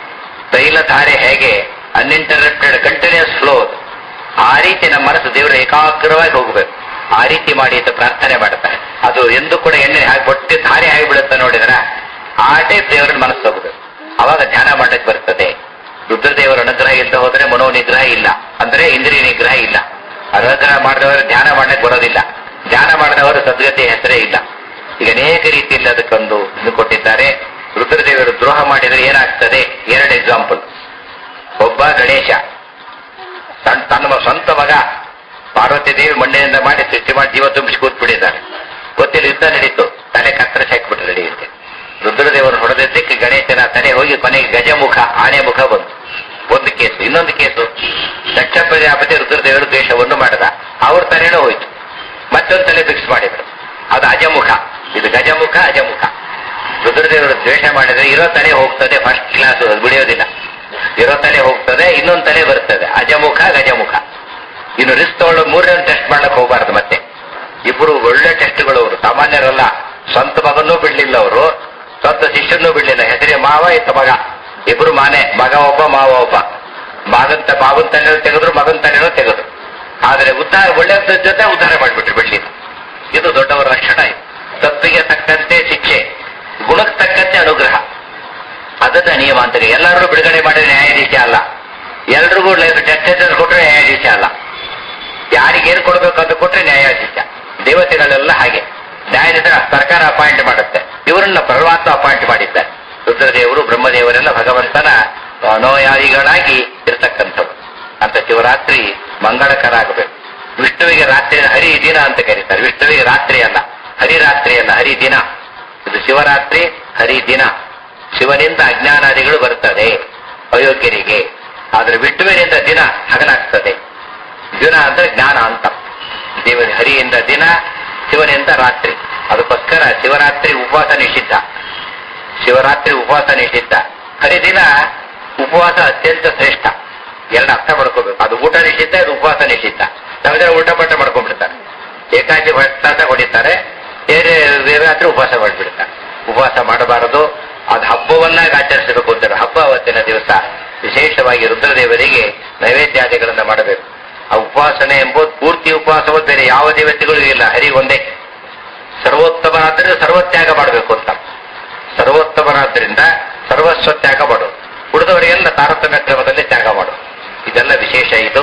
ತೈಲಧಾರೆ ಹೇಗೆ ಅನ್ಇಂಟರಪ್ಟೆಡ್ ಕಂಟಿನ್ಯೂಸ್ ಫ್ಲೋ ಆ ರೀತಿ ನಮ್ಮ ಮನಸ್ಸು ದೇವರ ಏಕಾಗ್ರವಾಗಿ ಹೋಗಬೇಕು ಆ ರೀತಿ ಮಾಡಿ ಅಂತ ಪ್ರಾರ್ಥನೆ ಮಾಡ್ತಾರೆ ಅದು ಎಂದು ಕೂಡ ಎಣ್ಣೆ ಹಾಕಿ ಒಟ್ಟೆ ಧಾರೆ ಆಗಿಬಿಡುತ್ತೆ ನೋಡಿದ್ರ ಆ ಟೈಪ್ ದೇವರನ್ನ ಮನಸ್ಸು ಹೋಗಬೇಕು ಅವಾಗ ಧ್ಯಾನ ಮಾಡಕ್ಕೆ ಬರ್ತದೆ ರುದ್ರದೇವರ ಅನುಗ್ರಹ ಇಲ್ಲದೆ ಹೋದ್ರೆ ಮನೋ ನಿಗ್ರಹ ಇಲ್ಲ ಅಂದ್ರೆ ಇಂದ್ರಿಯ ನಿಗ್ರಹ ಇಲ್ಲ ಅನುಗ್ರಹ ಮಾಡಿದವರು ಧ್ಯಾನ ಮಾಡಕ್ಕೆ ಬರೋದಿಲ್ಲ ಧ್ಯಾನ ಮಾಡಿದವರು ಸದ್ಗತಿ ಹೆಸರೇ ಇಲ್ಲ ಈಗ ಅನೇಕ ರೀತಿಯಲ್ಲಿ ಅದಕ್ಕೊಂದು ಇದು ಕೊಟ್ಟಿದ್ದಾರೆ ರುದ್ರದೇವರು ದ್ರೋಹ ಮಾಡಿದರೆ ಏನಾಗ್ತದೆ ಎರಡು ಎಕ್ಸಾಂಪಲ್ ಒಬ್ಬ ಗಣೇಶ ತನ್ನ ತನ್ನ ಸ್ವಂತ ಮಗ ಪಾರ್ವತಿ ದೇವಿ ಮಣ್ಣಿನಿಂದ ಮಾಡಿ ಸೃಷ್ಟಿ ಮಾಡಿ ಜೀವ ತುಂಬಿಸಿ ಕೂತ್ಬಿಟ್ಟಿದ್ದಾರೆ ಗೊತ್ತಿಲ್ಲ ಯುದ್ಧ ನಡೀತು ತಲೆ ಕತ್ತರಿಸಿ ಹಾಕ್ಬಿಟ್ಟು ನಡೆಯುತ್ತೆ ರುದ್ರದೇವರು ಹೊಡೆದಿದ್ದಕ್ಕೆ ಗಣೇಶನ ತಲೆ ಹೋಗಿ ಕೊನೆಗೆ ಗಜಮುಖ ಆನೆ ಮುಖ ಬಂತು ಒಂದು ಕೇಸು ಇನ್ನೊಂದು ಕೇಸು ದಕ್ಷ ಪ್ರಜಾಪತಿ ರುದ್ರದೇವರು ದ್ವೇಷವನ್ನು ಮಾಡಿದ ಅವ್ರ ತಲೆನೂ ಹೋಯ್ತು ಮತ್ತೊಂದು ತಲೆ ಫಿಕ್ಸ್ ಮಾಡಿದ್ರು ಅದು ಅಜಮುಖ ಇದು ಗಜಮುಖ ಅಜಮುಖ ರುದ್ರದೇವರು ದ್ವೇಷ ಮಾಡಿದ್ರೆ ಇರೋ ತಲೆ ಹೋಗ್ತದೆ ಫಸ್ಟ್ ಕ್ಲಾಸ್ ಅದು ಬಿಡಿಯೋದಿಲ್ಲ ಇರೋ ತಲೆ ಹೋಗ್ತದೆ ಇನ್ನೊಂದು ತಲೆ ಬರ್ತದೆ ಅಜಮುಖ ಗಜಮುಖ ಇನ್ನು ರಿಸ್ಕ್ ತಗೊಳ್ಳೋ ಮೂರನೇ ಟೆಸ್ಟ್ ಮಾಡಕ್ ಹೋಗಬಾರ್ದು ಮತ್ತೆ ಇಬ್ರು ಒಳ್ಳೆ ಟೆಸ್ಟ್ಗಳು ಅವರು ಸಾಮಾನ್ಯರಲ್ಲ ಸ್ವಂತ ಮಗನ್ನೂ ಬಿಡ್ಲಿಲ್ಲ ಅವರು ಸ್ವಂತ ಶಿಷ್ಯನ್ನೂ ಬಿಡ್ಲಿಲ್ಲ ಹೆಸರೇ ಮಾವ ಇತ್ತ ಮಗ ಇಬ್ರು ಮಾನೆ ಮಗ ಒಬ್ಬ ಮಾವ ಒಬ್ಬ ಮಗಂತ ಮಾವನ್ ತಲೆನೂ ತೆಗೆದ್ರು ಮಗನ್ ತಲೆನೂ ತೆಗೆದ್ರು ಆದ್ರೆ ಉದ್ಧಾರ ಒಳ್ಳೆ ಜೊತೆ ಉದ್ಧಾರ ಮಾಡಿಬಿಟ್ರು ಬಿಡ್ಲಿಲ್ಲ ಇದು ದೊಡ್ಡವರ ಲಕ್ಷಣ ಇದು ತಪ್ಪಿಗೆ ತಕ್ಕಂತೆ ಶಿಕ್ಷೆ ಗುಣಕ್ಕೆ ತಕ್ಕಂತೆ ಅನುಗ್ರಹ ಅದನ್ನ ನಿಯಮ ಅಂತ ಎಲ್ಲರೂ ಬಿಡುಗಡೆ ಮಾಡಿದ್ರೆ ನ್ಯಾಯಾಧೀಶ ಅಲ್ಲ ಎಲ್ರಿಗೂ ಟೆಸ್ಟ್ ಕೊಟ್ರೆ ನ್ಯಾಯಾಧೀಶ ಅಲ್ಲ ಯಾರಿಗೇನು ಕೊಡಬೇಕು ಅಂತ ಕೊಟ್ರೆ ನ್ಯಾಯಾಧೀಶ ದೇವತೆಗಳೆಲ್ಲ ಹಾಗೆ ನ್ಯಾಯಾಧೀಶ ಸರ್ಕಾರ ಅಪಾಯಿಂಟ್ ಮಾಡುತ್ತೆ ಇವರನ್ನ ಪರಮಾತ್ಮ ಅಪಾಯಿಂಟ್ ಮಾಡಿದ್ದಾರೆ ರುದ್ರದೇವರು ಬ್ರಹ್ಮದೇವರೆಲ್ಲ ಭಗವಂತನ ಅನೋಯಾಯಿಗಳಾಗಿ ಇರ್ತಕ್ಕಂಥವ್ರು ಅಂತ ಶಿವರಾತ್ರಿ ಮಂಗಳಕರ ಆಗಬೇಕು ವಿಷ್ಣುವಿಗೆ ರಾತ್ರಿ ಹರಿ ದಿನ ಅಂತ ಕರೀತಾರೆ ವಿಷ್ಣುವಿಗೆ ರಾತ್ರಿ ಅಲ್ಲ ಹರಿರಾತ್ರಿ ಅಲ್ಲ ಹರಿ ದಿನ ಇದು ಶಿವರಾತ್ರಿ ಹರಿ ದಿನ ಶಿವನಿಂದ ಅಜ್ಞಾನಾದಿಗಳು ಬರ್ತದೆ ಅಯೋಗ್ಯರಿಗೆ ಆದ್ರೆ ವಿಷ್ಣುವಿನಿಂದ ದಿನ ಹಗಲಾಗ್ತದೆ ದಿನ ಅಂದ್ರೆ ಜ್ಞಾನ ಅಂತ ದೇವ ಹರಿಯಿಂದ ದಿನ ಶಿವನಿಂದ ರಾತ್ರಿ ಅದಕ್ಕೋಸ್ಕರ ಶಿವರಾತ್ರಿ ಉಪವಾಸ ನಿಷಿದ್ಧ ಶಿವರಾತ್ರಿ ಉಪವಾಸ ನಿಷಿದ್ಧ ಹರಿದಿನ ಉಪವಾಸ ಅತ್ಯಂತ ಶ್ರೇಷ್ಠ ಎರಡು ಅರ್ಥ ಮಾಡ್ಕೋಬೇಕು ಅದು ಊಟ ನಿಷಿದ್ಧ ಇದು ಉಪವಾಸ ನಿಷಿದ್ಧ ನಾವೆಲ್ಲ ಊಟ ಪಟ್ಟ ಮಾಡ್ಕೊಂಡ್ಬಿಡ್ತಾರೆ ಏಕಾಚಿ ಭಟ್ಟ ಹೊಡಿತಾರೆ ಬೇರೆ ಬೇರೆ ರಾತ್ರಿ ಉಪವಾಸ ಮಾಡಿಬಿಡ್ತಾರೆ ಉಪವಾಸ ಮಾಡಬಾರದು ಅದು ಹಬ್ಬವನ್ನಾಗಿ ಆಚರಿಸಬೇಕು ಅಂತಾರೆ ಹಬ್ಬ ಅವತ್ತಿನ ದಿವಸ ವಿಶೇಷವಾಗಿ ರುದ್ರದೇವರಿಗೆ ನೈವೇದ್ಯಾದಿಗಳನ್ನ ಮಾಡಬೇಕು ಆ ಉಪವಾಸನೆ ಎಂಬುದು ಪೂರ್ತಿ ಉಪವಾಸವು ಬೇರೆ ಯಾವ ದೇವತೆಗಳಿಗೂ ಇಲ್ಲ ಹರಿಗೊಂದೇ ಸರ್ವೋತ್ತಮನಾದ್ರೆ ಸರ್ವತ್ಯಾಗ ಮಾಡಬೇಕು ಅಂತ ಸರ್ವೋತ್ತಮನಾದ್ರಿಂದ ಸರ್ವಸ್ವ ತ್ಯಾಗ ಮಾಡು ಉಳಿದವರಿಗೆಲ್ಲ ತಾರತಮ್ಯ ಕ್ರಮದಲ್ಲಿ ತ್ಯಾಗ ಮಾಡು ಇದೆಲ್ಲ ವಿಶೇಷ ಇದು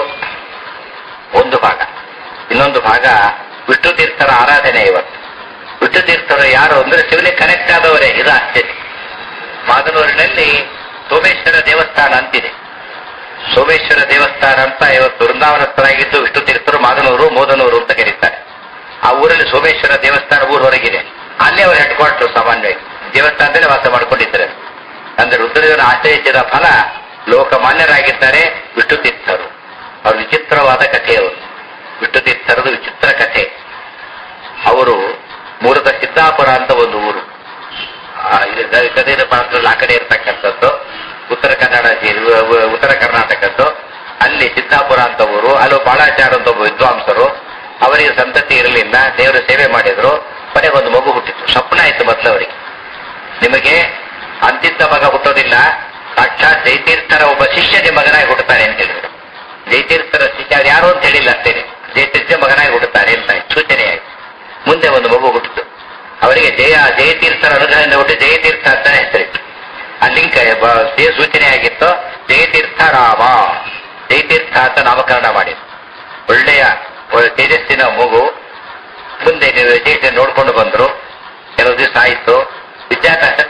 ಒಂದು ಭಾಗ ಇನ್ನೊಂದು ಭಾಗ ವಿಷ್ಣು ತೀರ್ಥರ ಆರಾಧನೆ ಇವತ್ತು ವಿಷ್ಣು ತೀರ್ಥರು ಯಾರು ಅಂದ್ರೆ ಶಿವನಿಗೆ ಕನೆಕ್ಟ್ ಆದವರೇ ಇದು ಆಶ್ಚರ್ಯ ಮಾದನೂರಿನಲ್ಲಿ ಸೋಮೇಶ್ವರ ದೇವಸ್ಥಾನ ಅಂತಿದೆ ಸೋಮೇಶ್ವರ ದೇವಸ್ಥಾನ ಅಂತ ಇವತ್ತು ವೃಂದಾವನಸ್ಥರಾಗಿದ್ದು ವಿಷ್ಣು ತೀರ್ಥರು ಮಾದನೂರು ಮೋದನೂರು ಅಂತ ಕರೀತಾರೆ ಆ ಊರಲ್ಲಿ ಸೋಮೇಶ್ವರ ದೇವಸ್ಥಾನ ಊರು ಹೊರಗಿದೆ ಅಲ್ಲೇ ಅವರು ಹೆಡ್ ಕ್ವಾರ್ಟರ್ ಸಾಮಾನ್ಯವಾಗಿ ದೇವಸ್ಥಾನದಲ್ಲೇ ವಾಸ ಮಾಡಿಕೊಂಡಿದ್ದಾರೆ ಅಂದ್ರೆ ರುದ್ರದೇವನ ಆಶ್ರಯಿಸಿದ ಫಲ ಲೋಕಮಾನ್ಯರಾಗಿದ್ದಾರೆ ವಿಷ್ಣು ತೀರ್ಥರು ಅವ್ರ ವಿಚಿತ್ರವಾದ ಕಥೆಯವರು ವಿಷ್ಣು ತೀರ್ಥರದು ವಿಚಿತ್ರ ಕಥೆ ಅವರು ಮೂಲದ ಸಿದ್ದಾಪುರ ಅಂತ ಒಂದು ಊರು ಆ, ಇದು ಗ- ಗದಗಿನ ಪ್ರಾಂತದಲ್ಲಿ ಆ ಕಡೆ ಇರ್ತಕ್ಕಂಥದ್ದು ಉತ್ತರ ಕನ್ನಡ ಜಿ- ಉ- ಉ- ಉತ್ತರ ಕರ್ನಾಟಕದ್ದು ಅಲ್ಲಿ ಸಿದ್ದಾಪುರ ಅಂತ ಊರು ಅಲ್ಲಿ ಬಾಳಾಚಾರ ಅಂತ ಒಬ್ಬ ವಿದ್ವಾಂಸರು ಅವರಿಗೆ ಸಂತತಿ ಇರಲಿಲ್ಲ ದೇವರ ಸೇವೆ ಮಾಡಿದ್ರು ಕೊನೆಗೆ ಒಂದು ಮಗು ಹುಟ್ಟಿತ್ತು ಸ್ವಪ್ನ ಆಯ್ತು ಮೊದಲು ಅವರಿಗೆ ನಿಮಗೆ ಅಂತಿದ್ದ ಮಗ ಹುಟ್ಟೋದಿಲ್ಲ ಸಾಕ್ಷಾತ್ ಜಯತೀರ್ಥರ ಒಬ್ಬ ಶಿಷ್ಯನ ಮಗನಾಗಿ ಹುಟ್ಟುತ್ತಾನೆ ಅಂತ ಹೇಳಿದ್ರು ಜಯತೀರ್ಥರ ಶಿಷ್ಯ ಅವ್ರು ಯಾರು ಅಂತ ಹೇಳಿಲ್ಲ ಅಷ್ಟೇನೆ ಜಯತೀರ್ಥ ಮಗನಾಗಿ ಹುಟ್ಟುತ್ತಾನೆ ಅಂತ ಸೂಚನೆಯಾಗಿ ಮುಂದೆ ಒಂದು ಮಗು ಹುಟ್ಟಿತು ಅವರಿಗೆ ಜಯ ಜಯತೀರ್ಥರ ಅನುಗ್ರಹದಿಂದ ಹುಟ್ಟು ಜಯತೀರ್ಥ ಅಂತ ಹೆಸರಿತ್ತು ಆ ಲಿಂಕ್ ಬ- ದೇ ಸೂಚನೆ ಆಗಿತ್ತು ಜಯತೀರ್ಥ ರಾಮ ಜಯತೀರ್ಥ ಅಂತ ನಾಮಕರಣ ಮಾಡಿದ್ರು ಒಳ್ಳೆಯ ಒಳ್ಳೆ ತೇಜಸ್ಸಿನ ಮಗು ಮುಂದೆ ನೀವು ವಿಶೇಷ ನೋಡ್ಕೊಂಡು ಬಂದ್ರು ಕೆಲವು ದಿವಸ ಆಯಿತು ವಿದ್ಯಾಭ್ಯಾಸ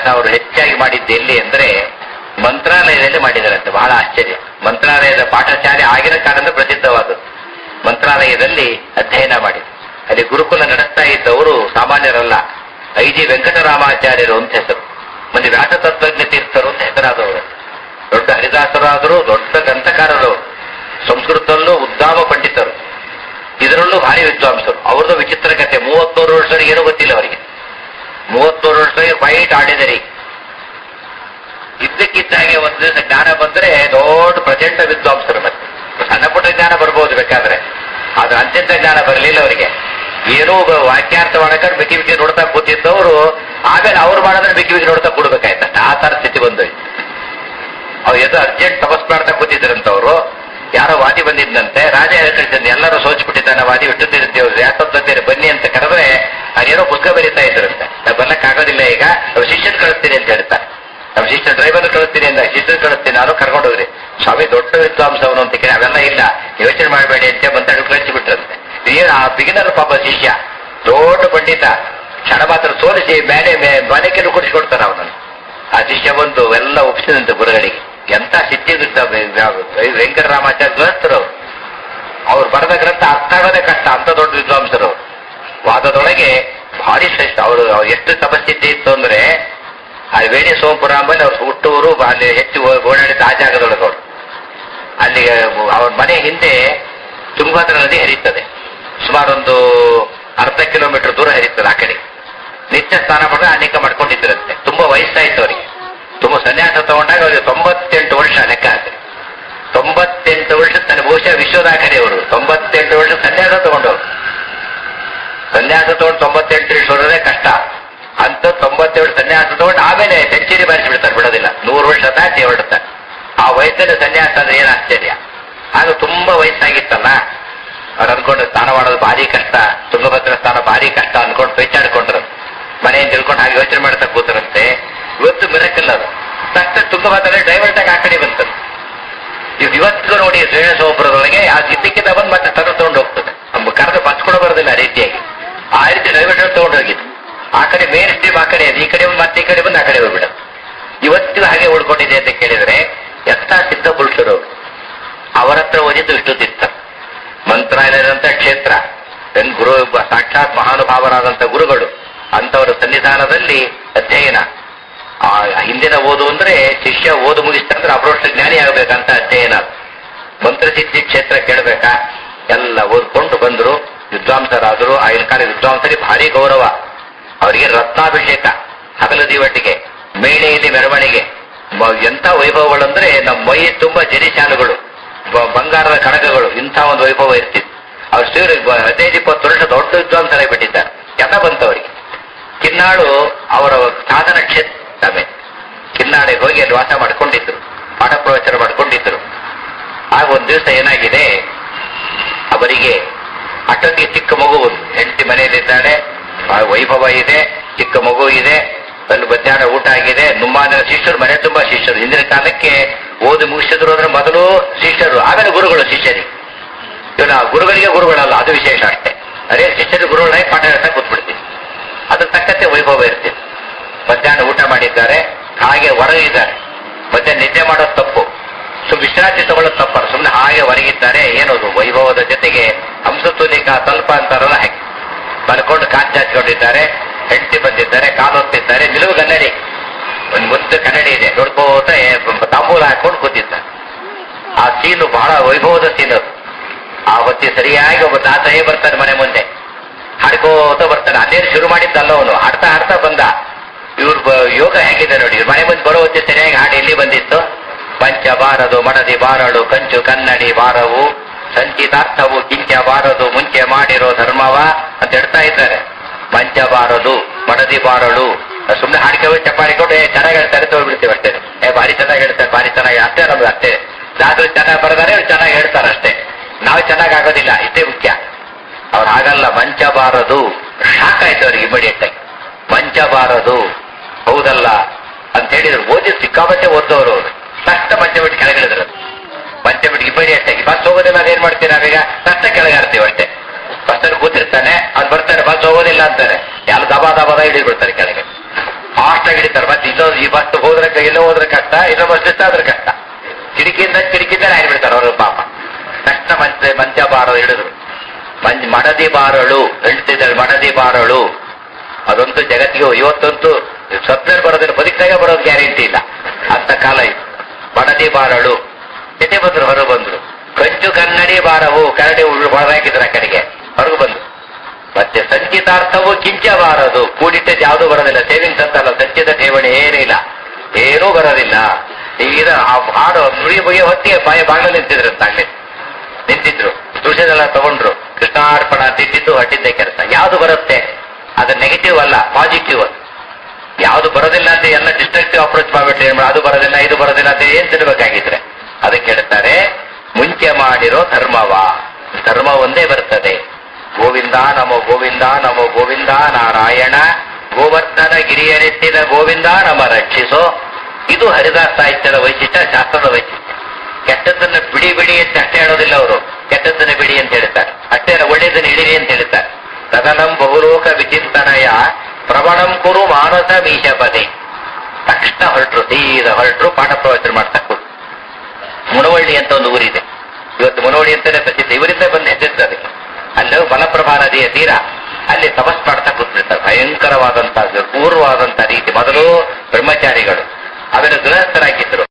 ಅವರು ಹೆಚ್ಚಾಗಿ ಮಾಡಿದ್ದು ಎಲ್ಲಿ ಅಂದ್ರೆ ಮಂತ್ರಾಲಯದಲ್ಲಿ ಮಾಡಿದಾರಂತೆ ಬಹಳ ಆಶ್ಚರ್ಯ ಮಂತ್ರಾಲಯದ ಪಾಠಶಾಲೆ ಆಗಿನ ಕಾಲದಿಂದ ಪ್ರಸಿದ್ಧವಾದದ್ದು ಮಂತ್ರಾಲಯದಲ್ಲಿ ಅಧ್ಯಯನ ಮಾಡಿ ಅಲ್ಲಿ ಗುರುಕುಲ ನಡೆಸ್ತಾ ಇದ್ದವರು ಸಾಮಾನ್ಯರಲ್ಲ ಐ ಜಿ ವೆಂಕಟರಾಮಾಚಾರ್ಯರು ಅಂತ ಹೆಸರು ಮತ್ತೆ ವ್ಯಾಸ ತತ್ವಜ್ಞ ತೀರ್ಥರು ಅಂತ ಹೆಸರಾದವರು ದೊಡ್ಡ ಹರಿದಾಸರಾದರು ದೊಡ್ಡ ಗ್ರಂಥಕಾರರು ಸಂಸ್ಕೃತದಲ್ಲೂ ಉದ್ದಾಮ ಪಂಡಿತರು ಇದರಲ್ಲೂ ಭಾರಿ ವಿದ್ವಾಂಸರು ಅವ್ರದ್ದು ವಿಚಿತ್ರ ಕಥೆ ಮೂವತ್ತೂರು ವರ್ಷದವರೆಗೆ ಏನೂ ಗೊತ್ತಿಲ್ಲ ಅವರಿಗೆ ಮೂವತ್ತೂರು ವರ್ಷದವರೆಗೆ ಫೈಟ್ ಆಡಿದರಿ ಇದ್ದಕ್ಕಿದ್ದಾಗೆ ಒಂದು ದಿವಸ ಜ್ಞಾನ ಬಂದ್ರೆ ದೊಡ್ಡ ಪ್ರಚಂಡ ವಿದ್ವಾಂಸರು ಮತ್ತೆ ಸಣ್ಣ ಪುಟ್ಟ ಜ್ಞಾನ ಬರ್ಬೋದು ಬೇಕಾದ್ರೆ ಆದ್ರೆ ಅತ್ಯಂತ ಜ್ಞಾನ ಬರಲಿಲ್ಲ ಅವರಿಗೆ ಏನೋ ಒಬ್ಬ ವಾಕ್ಯಾರ್ಥ ಮಾಡಕೊಂಡು ಬಿಕ್ಕಿ ಬಿಕ್ಕಿ ನೋಡ್ತಾ ಕೂತಿದ್ದವರು ಆಮೇಲೆ ಅವ್ರು ಮಾಡಿದ್ರೆ ಬಿಕ್ಕಿ ಬಿಕ್ಕಿ ನೋಡ್ತಾ ಕೂಡ್ಬೇಕಾಯ್ತಷ್ಟ ಆ ತರ ಸ್ಥಿತಿ ಬಂದೋಯ್ತು ಅವ್ರು ಎದ್ದು ಅರ್ಜೆಂಟ್ ತಪಸ್ ಮಾಡ್ತಾ ಕೂತಿದ್ರಂತವ್ರು ಯಾರೋ ವಾದಿ ಬಂದಿದ್ದಂತೆ ರಾಜ ಹೇಳ್ತಿದ್ದಂತೆ ಎಲ್ಲರೂ ಸೋಚ್ಬಿಟ್ಟಿದ್ದಾನೆ ವಾದಿ ಇಟ್ಟಿದ್ದೇವೆ ವ್ಯಾಸತ್ವದ್ದೇನೆ ಬನ್ನಿ ಅಂತ ಕರೆದ್ರೆ ಅದೇನೋ ಪುಸ್ತಕ ಬರೀತಾ ಇದ್ರಂತೆ ನಾವು ಬರ್ಲಕ್ಕಾಗೋದಿಲ್ಲ ಈಗ ಅವ್ರು ಶಿಷ್ಯನ್ ಕಳಿಸ್ತೀನಿ ಅಂತ ಹೇಳ್ತಾರೆ ನಮ್ಮ ಶಿಷ್ಯ ಡ್ರೈವರ್ ಕಳಿಸ್ತೀನಿ ಅಂತ ಶಿಷ್ಯನ್ ಕಳಿಸ್ತೀನಿ ನಾನು ಕರ್ಕೊಂಡು ಹೋಗ್ರಿ ಸ್ವಾಮಿ ದೊಡ್ಡ ವಿದ್ವಾಂಸ ಅವನು ಅಂತ ಕೇಳಿ ಅವೆಲ್ಲ ಇಲ್ಲ ಯೋಚನೆ ಮಾಡಬೇಡಿ ಅಂತ ಬಂತ ಕಳಿಸಿಬಿಟ್ರಂತೆ ಏನು ಆ ಬಿಗಿನರ್ ಪಾಪ ಶಿಷ್ಯ ದೊಡ್ಡ ಪಂಡಿತ ಕ್ಷಣ ಮಾತ್ರ ಸೋಲಿಸಿ ಮೇಲೆ ಮನೆಗೆಲ್ಲ ಕೊಡಿಸ್ಕೊಡ್ತಾನೆ ಅವನನ್ನು ಆ ಶಿಷ್ಯ ಬಂದು ಎಲ್ಲ ಒಪ್ಪಿಸಿದಂತೆ ಗುರುಗಳಿಗೆ ಎಂತ ಸಿದ್ಧಿ ವೆಂಕಟರಾಮಾಚಾರ್ಯ ಗೃಹಸ್ಥರು ಅವ್ರು. ಅವ್ರು ಬರೆದ ಗ್ರಂಥ ಅರ್ಥ ಆಗೋದೇ ಕಷ್ಟ ಅಂತ ದೊಡ್ಡ ವಿದ್ವಾಂಸರು ಅವ್ರು. ವಾದದೊಳಗೆ ಭಾರಿ ಶ್ರೇಷ್ಠ ಅವರು ಎಷ್ಟು ತಪಸ್ಥಿತಿ ಇತ್ತು ಅಂದ್ರೆ ಆ ವೇಣಿ ಸೋಮಪುರ ಅಂಬಲ್ಲಿ ಅವ್ರು ಹುಟ್ಟೂರು ಅಲ್ಲಿ ಹೆಚ್ಚು ಓ- ಓಡಾಡಿದ ಆ ಜಾಗದೊಳಗೆ ಅವರು ಅಲ್ಲಿ ಅವ್ರ ಮನೆ ಹಿಂದೆ ತುಂಗಭದ್ರಾ ನದಿ ಹರಿಯುತ್ತದೆ ಸುಮಾರು ಒಂದು ಅರ್ಧ ಕಿಲೋಮೀಟರ್ ದೂರ ಹರಿಯುತ್ತದೆ ಆ ಕಡೆ ನಿತ್ಯ ಸ್ನಾನ ಮಾಡಿದ್ರೆ ಅನೇಕ ಮಾಡ್ಕೊಂಡಿದ್ರಂತೆ ತುಂಬಾ ವಯಸ್ಸಾಯ್ತು ಅವರಿಗೆ ತುಂಬಾ ಸನ್ಯಾಸ ತಗೊಂಡಾಗ ಅವರಿಗೆ ತೊಂಬತ್ತೆಂಟು ವರ್ಷ ಲೆಕ್ಕ ಹಾಕಿ ತೊಂಬತ್ತೆಂಟು ವರ್ಷ ತನ್ನ ಬಹುಶಃ ವಿಶ್ವದಾಖಲೆ ಅವರು ತೊಂಬತ್ತೆಂಟು ವರ್ಷ ಸನ್ಯಾಸ ತಗೊಂಡವರು ಸನ್ಯಾಸ ತಗೊಂಡು ತೊಂಬತ್ತೆಂಟು ವರ್ಷ ಹೊರದೇ ಕಷ್ಟ ಅಂತ ತೊಂಬತ್ತೇಳು ಸನ್ಯಾಸ ತಗೊಂಡು ಆಮೇಲೆ ಸೆಂಚುರಿ ಬಾರಿಸಿ ಬಿಡ್ತಾರೆ ಬಿಡೋದಿಲ್ಲ ನೂರು ವರ್ಷ ದಾಟಿ ಹೊರಡುತ್ತಾರೆ ಆ ವಯಸ್ಸಲ್ಲಿ ಸನ್ಯಾಸ ಅಂದ್ರೆ ಏನು ಆಶ್ಚರ್ಯ ಆಗ ತುಂಬಾ ವಯಸ್ಸಾಗಿತ್ತಲ್ಲ ಅವ್ರು ಅನ್ಕೊಂಡು ಸ್ನಾನ ಮಾಡೋದು ಭಾರಿ ಕಷ್ಟ ತುಂಗಭದ್ರ ಸ್ನಾನ ಭಾರಿ ಕಷ್ಟ ಅನ್ಕೊಂಡು ಪೇಚಾಡ್ಕೊಂಡ್ರು ಮನೆಯಿಂದ ತಿಳ್ಕೊಂಡು ಹಾಗೆ ಯೋಚನೆ ಮಾಡ್ತಾ ಕೂತರಂತೆ ಇವತ್ತು ಮಿರಕಲ್ಲ ಅದು ತಕ್ಷಣ ತುಂಗಭದ್ರ ಡೈವರ್ಟ್ ಆಗಿ ಆ ಕಡೆ ಬಂತದ್ದು ಇವ್ ಇವತ್ತಿಗೂ ನೋಡಿ ಶ್ರೇಣಸೋಪುರದೊಳಗೆ ಆ ಇದ್ದಕ್ಕಿಂತ ಬಂದು ಮತ್ತೆ ತರ ತಗೊಂಡು ಹೋಗ್ತದೆ ನಮ್ಮ ಕರೆದು ಬಸ್ಕೊಡೋ ಬರೋದಿಲ್ಲ ಆ ರೀತಿಯಾಗಿ ಆ ರೀತಿ ಡೈವರ್ಟ್ ತಗೊಂಡು ಹೋಗಿದ್ದು ಆ ಕಡೆ ಮೇನ್ ಸ್ಟ್ರೀಮ್ ಆ ಕಡೆ ಅದು ಈ ಕಡೆ ಬಂದು ಮತ್ತೆ ಈ ಕಡೆ ಬಂದು ಆ ಕಡೆ ಹೋಗ್ಬಿಡೋದು ಇವತ್ತಿಗೂ ಹಾಗೆ ಉಳ್ಕೊಂಡಿದೆ ಅಂತ ಕೇಳಿದ್ರೆ ಎಂಥ ಸಿದ್ಧ ಪುರುಷರು ಅವ್ರು. ಅವರ ಹತ್ರ ಓದಿದ್ದು ಇಷ್ಟು ತಿತ್ತ ಮಂತ್ರಾಲಯದಂತ ಕ್ಷೇತ್ರ ಬೆನ್ ಗುರು ಸಾಕ್ಷಾತ್ ಮಹಾನುಭಾವರಾದಂಥ ಗುರುಗಳು ಅಂತವರ ಸನ್ನಿಧಾನದಲ್ಲಿ ಅಧ್ಯಯನ ಆ ಹಿಂದಿನ ಓದು ಅಂದ್ರೆ ಶಿಷ್ಯ ಓದು ಮುಗಿಸ್ತಂದ್ರೆ ಅಪ್ರೋಷ್ಟ ಜ್ಞಾನಿ ಆಗಬೇಕಂತ ಅಧ್ಯಯನ ಮಂತ್ರಸಿದ್ಧಿ ಕ್ಷೇತ್ರ ಕೇಳಬೇಕಾ ಎಲ್ಲ ಓದ್ಕೊಂಡು ಬಂದ್ರು ವಿದ್ವಾಂಸರಾದರು ಆಗಿನ ಕಾಲ ವಿದ್ವಾಂಸರಿಗೆ ಭಾರಿ ಗೌರವ ಅವರಿಗೆ ರತ್ನಾಭಿಷೇಕ ಹಗಲು ದಿವಟಿಗೆ ಮೇಳೆಯಲ್ಲಿ ಮೆರವಣಿಗೆ ಮ- ಎಂಥ ವೈಭವಗಳಂದ್ರೆ ನಮ್ಮ ಮೈ ತುಂಬಾ ಜರಿಶಾಲುಗಳು ಬ- ಬಂಗಾರದ ಕಡಗಗಳು ಇಂಥ ಒಂದು ವೈಭವ ಇರ್ತಿತ್ತು ಅವ್ರು ಸೇರಿ ಬ- ಹದಿನೈದು ಇಪ್ಪತ್ತು ವರ್ಷ ದೊಡ್ಡ ವಿದ್ವಾಂಸರಾಗಿ ಬಿಟ್ಟಿದ್ದಾರೆ ಎಲ್ಲ ಬಂತವರಿಗೆ ಕಿನ್ನಾಳು ಅವರ ಸಾಧನ ಕ್ಷೇತ್ರ ಕಿನ್ನಾಡಿಗೆ ಹೋಗಿ ಅಲ್ಲಿ ವಾಸ ಮಾಡ್ಕೊಂಡಿದ್ರು ಪಾಠ ಪ್ರವಚನ ಮಾಡ್ಕೊಂಡಿದ್ರು ಆಗ ಒಂದ್ ದಿವಸ ಏನಾಗಿದೆ ಅವರಿಗೆ ಅಷ್ಟೊತ್ತಿಗೆ ಚಿಕ್ಕ ಮಗು ಒಂದು ಹೆಂಡತಿ ಮನೆಯಲ್ಲಿದ್ದಾಳೆ ಆ ವೈಭವ ಇದೆ ಚಿಕ್ಕ ಮಗು ಇದೆ ಅಲ್ಲಿ ಮಧ್ಯಾಹ್ನ ಊಟ ಆಗಿದೆ ನುಮ್ಮಾನ ಶಿಷ್ಯರು ಮನೆ ತುಂಬಾ ಶಿಷ್ಯರು ಹಿಂದಿನ ಕಾಲಕ್ಕೆ ಓದಿ ಮುಗಿಸಿದ್ರು ಅಂದ್ರೆ ಮೊದಲು ಶಿಷ್ಯರು ಆಮೇಲೆ ಗುರುಗಳು ಶಿಷ್ಯರಿಗೆ ಇವನ ಗುರುಗಳಿಗೆ ಗುರುಗಳಲ್ಲ ಅದು ವಿಶೇಷ ಅಷ್ಟೇ ಅದೇ ಶಿಷ್ಯರು ಗುರುಗಳಾಗಿ ಪಾಠ ಹೇಳ್ತಾ ಕೂತ್ಬಿಡ್ತೀವಿ ಅದ್ರ ತಕ್ಕಂತೆ ವೈಭವ ಇರ್ತೀವಿ ಮಧ್ಯಾಹ್ನ ಊಟ ಮಾಡಿದ್ದಾರೆ ಹಾಗೆ ಹೊರಗಿದ್ದಾರೆ ಮಧ್ಯಾಹ್ನ ನಿದ್ದೆ ಮಾಡೋದು ತಪ್ಪು ಸುಮ್ ವಿಶ್ರಾಂತಿ ತಗೊಳ್ಳೋದು ತಪ್ಪಲ್ಲ ಸುಮ್ಮನೆ ಹಾಗೆ ಹೊರಗಿದ್ದಾರೆ ಏನದು ವೈಭವದ ಜೊತೆಗೆ ಹಂಸತೂಲಿಕ ಸ್ವಲ್ಪ ಅಂತಾರಲ್ಲ ಹಾಗೆ ಮಲ್ಕೊಂಡು ಕಾಲು ಚಾಚ್ಕೊಂಡಿದ್ದಾರೆ ಹೆಂಡತಿ ಬಂದಿದ್ದಾರೆ ಕಾಲು ಹೊತ್ತಿದ್ದಾರೆ ನಿಲುವು ಕನ್ನಡಿ ಒಂದು ಮುದ್ದು ಕನ್ನಡಿ ಇದೆ ನೋಡ್ಕೋತ ತಾಂಬೂಲ ಹಾಕೊಂಡು ಕೂತಿದ್ದಾರೆ ಆ ಸೀನು ಬಹಳ ವೈಭವದ ಸೀನ್ ಅದು ಆ ಹೊತ್ತಿ ಸರಿಯಾಗಿ ಒಬ್ಬ ತಾತನೇ ಬರ್ತಾನೆ ಮನೆ ಮುಂದೆ ಹಾಡ್ಕೋತ ಬರ್ತಾನೆ ಅದೇನು ಶುರು ಮಾಡಿದ್ದಲ್ಲ ಅವನು ಹಾಡ್ತಾ ಹಾಡ್ತಾ ಬಂದ ಇವ್ರ ಬ- ಯೋಗ ಹೇಗಿದೆ ನೋಡಿ ಇವ್ರ ಮನೆ ಮುಂದೆ ಬರೋ ಹೊತ್ತಿ ಸರಿಯಾಗಿ ಹಾಡು ಎಲ್ಲಿ ಬಂದಿತ್ತು ಪಂಚ ಬಾರದು ಮಡದಿ ಬಾರಡು ಕಂಚು ಕನ್ನಡಿ ಬಾರವು ಸಂಚಿತಾರ್ಥವು ಕಿಂಚ ಬಾರದು ಮುಂಚೆ ಮಾಡಿರೋ ಧರ್ಮವ ಅಂತ ಹೇಳ್ತಾ ಇದ್ದಾರೆ ಪಂಚ ಬಾರದು ಮಡದಿ ಬಾರಳು ಸುಮ್ಮನೆ ಹಾಡ್ಕೊಂಡು ಚಪ್ಪಾಳಿ ಕೊಟ್ಟು ಏ ಚೆನ್ನಾಗಿ ಹೇಳ್ತಾರೆ ತಗೊಂಡ್ಬಿಡ್ತೀವಿ ಅಷ್ಟೇ ಏ ಭಾರಿ ಚೆನ್ನಾಗಿ ಹೇಳ್ತಾರೆ ಭಾರಿ ಚೆನ್ನಾಗಿ ಅಷ್ಟೇ ನಮ್ದು ಅಷ್ಟೇ ದಾಸರು ಚೆನ್ನಾಗಿ ಬರೆದಾರೆ ಇವ್ರು ಚೆನ್ನಾಗಿ ಹೇಳ್ತಾರೆ ಅಷ್ಟೇ ನಾವು ಚೆನ್ನಾಗಿ ಆಗೋದಿಲ್ಲ ಇಷ್ಟೇ ಮುಖ್ಯ ಅವ್ರು ಹಾಗಲ್ಲ ಮಂಚ ಬಾರದು ಶಾಕ್ ಆಯ್ತು ಅವ್ರಿಗೆ ಇಮಿಡಿಯೇಟ್ ಆಗಿ ಮಂಚ ಬಾರದು ಹೌದಲ್ಲ ಅಂತ ಹೇಳಿದ್ರು ಓದಿ ಸಿಕ್ಕಾಪಟ್ಟೆ ಓದ್ದವರು ಅವರು ತಕ್ಷಣ ಮಂಚ ಬಿಟ್ಟು ಕೆಳಗಿಳಿದ್ರು ಮಂಚ ಬಿಟ್ಟು ಇಮಿಡಿಯೇಟ್ ಆಗಿ ಬಸ್ ಹೋಗೋದಿಲ್ಲ ಅದೇನ್ ಮಾಡ್ತೀವಿ ನಾವೀಗ ತಕ್ಷಣ ಕೆಳಗಾರ್ತೀವಿ ಅಷ್ಟೇ ಬಸ್ಸಲ್ಲಿ ಕೂತಿರ್ತಾನೆ ಅವ್ನು ಬರ್ತಾನೆ ಬಸ್ ಹೋಗೋದಿಲ್ಲ ಅಂತಾನೆ ಎಲ್ಲ ದಬಾ ದಬಾದ ಹಿಡಿದ್ಬಿಡ್ತಾರೆ ಕೆಳಗೆ ಫಾಸ್ಟ್ ಆಗಿ ಹಿಡಿತಾರೆ ಹೇಳ್ತಾರೆ ಮತ್ತೆ ಇನ್ನೊಂದು ಈ ಬಸ್ ಹೋದ್ರೆ ಎಲ್ಲೋ ಹೋದ್ರೆ ಕಷ್ಟ ಇನ್ನೊಂದು ಬಸ್ ಮಿಸ್ ಆದ್ರೆ ಕಷ್ಟ ಕಿಟಕಿಯಿಂದ ಕಿಟಕಿಯಿಂದ ಹಾರಿಬಿಡ್ತಾರೆ ಅವರು ಪಾಪ ತಕ್ಷಣ ಮಂಚ ಮಂಚ ಬಾರೋ ಹಿಡಿದ್ರು ಮಂಜ್ ಮಡದಿ ಬಾರಳು ಹೇಳ್ತಿದ್ದಾರೆ ಮಡದಿ ಬಾರಳು ಅದಂತೂ ಜಗತ್ತಿಗೆ ಇವತ್ತಂತೂ ಸ್ವಪ್ನಲ್ಲಿ ಬರೋದಿಲ್ಲ ಬದುಕಿದಾಗ ಬರೋದು ಗ್ಯಾರಂಟಿ ಇಲ್ಲ ಅಂತ ಕಾಲ ಇದು ಮಡದಿ ಬಾರಳು ಜೊತೆ ಬಂದ್ರು ಹೊರ ಬಂದ್ರು ಕಂಚು ಕನ್ನಡಿ ಬಾರವು ಕರಡಿ ಹೊರಹಾಕಿದ್ರು ಆ ಕಡೆಗೆ ಹೊರಗು ಬಂದ್ರು ಮತ್ತೆ ಸಂಚಿತಾರ್ಥವು ಕಿಂಚಬಾರದು ಕೂಡಿಟ್ಟದ್ದು ಯಾವುದು ಬರೋದಿಲ್ಲ ಸೇವಿಂಗ್ಸ್ ಅಂತಲ್ಲ ಸಂಚಿತ ಠೇವಣಿ ಏನಿಲ್ಲ ಏನೂ ಬರೋದಿಲ್ಲ ಈಗ ಆ ಹಾಡು ನುಡಿ ಬಗೆ ಹೊತ್ತಿಗೆ ಬಾಯ ಬಾಗಿಲು ನಿಂತಿದ್ರು ತಾಗ್ಲಿ ನಿಂತಿದ್ರು ತುಳಸಿದೆಲ್ಲ ತಗೊಂಡ್ರು ಕೃಷ್ಣಾರ್ಪಣ ತಿಟ್ಟಿದ್ದು ಹಟ್ಟಿದ್ದೆ ಕೆಲಸ ಯಾವುದು ಬರುತ್ತೆ ಅದು ನೆಗೆಟಿವ್ ಅಲ್ಲ ಪಾಸಿಟಿವ್ ಅದು ಯಾವುದು ಬರೋದಿಲ್ಲ ಅಂತ ಎಲ್ಲ ಡಿಸ್ಟ್ರಕ್ಟಿವ್ ಅಪ್ರೋಚ್ ಮಾಡ್ಬಿಟ್ರೆ ಏನ್ ಮಾಡೋದು? ಅದು ಬರೋದಿಲ್ಲ ಇದು ಬರೋದಿಲ್ಲ ಅಂತ ಏನ್ ತಿಳ್ಬೇಕಾಗಿದ್ರೆ ಅದಕ್ಕೆ ಹೇಳ್ತಾರೆ ಮುಂಚೆ ಮಾಡಿರೋ ಧರ್ಮವ ಧರ್ಮ ಒಂದೇ ಬರ್ತದೆ ಗೋವಿಂದ ನಮೋ ಗೋವಿಂದ ನಮೋ ಗೋವಿಂದ ನಾರಾಯಣ ಗೋವರ್ಧನ ಗಿರಿಯರೆತ್ತಿದ ಗೋವಿಂದ ನಮ ರಕ್ಷಿಸೋ ಇದು ಹರಿದಾಸ ಸಾಹಿತ್ಯದ ವೈಶಿಷ್ಟ್ಯ ಶಾಸ್ತ್ರದ ವೈಶಿಷ್ಟ್ಯ ಕೆಟ್ಟದ್ದನ್ನ ಬಿಡಿ ಬಿಡಿ ಅಂತ ಅಷ್ಟೇ ಹೇಳೋದಿಲ್ಲ ಅವರು ಕೆಟ್ಟದ್ದನ್ನ ಬಿಡಿ ಅಂತ ಹೇಳ್ತಾರೆ ಅಷ್ಟೇ ಅಲ್ಲ, ಒಳ್ಳೆಯದನ್ನ ಇಳಿರಿ ಅಂತ ಹೇಳ್ತಾರೆ ತದನಂ ಬಹುಲೋಕ ವಿಚಿಂತನಯ ಪ್ರವಣಂ ಕುರು ಮಾನಸ ಮೀಶಪದೆ ತಕ್ಷಣ ಹೊರಟ್ರು ಸೀದಾ ಹೊರಟ್ರು ಪಾಠ ಪ್ರವಚನ ಮಾಡ್ತಾ ಕೂತು ಮುನವಳ್ಳಿ ಅಂತ ಒಂದು ಊರಿದೆ ಇವತ್ತು ಮುನವಳ್ಳಿ ಅಂತಾನೆ ಪ್ರಸಿದ್ಧ ಇವರಿಂದ ಬಂದು ಹೆಸರಿತ್ತು ಅದಕ್ಕೆ ಅಲ್ಲಿ ಮಲಪ್ರಭಾ ನದಿಯ ತೀರ ಅಲ್ಲಿ ತಪಸ್ ಮಾಡ್ತಾ ಕೂತ್ಬಿಡ್ತಾರೆ ಭಯಂಕರವಾದಂತಹ ಪೂರ್ವವಾದಂತಹ ರೀತಿ ಮೊದಲು ಬ್ರಹ್ಮಚಾರಿಗಳು ಆಮೇಲೆ ಗೃಹಸ್ಥರಾಗಿದ್ರು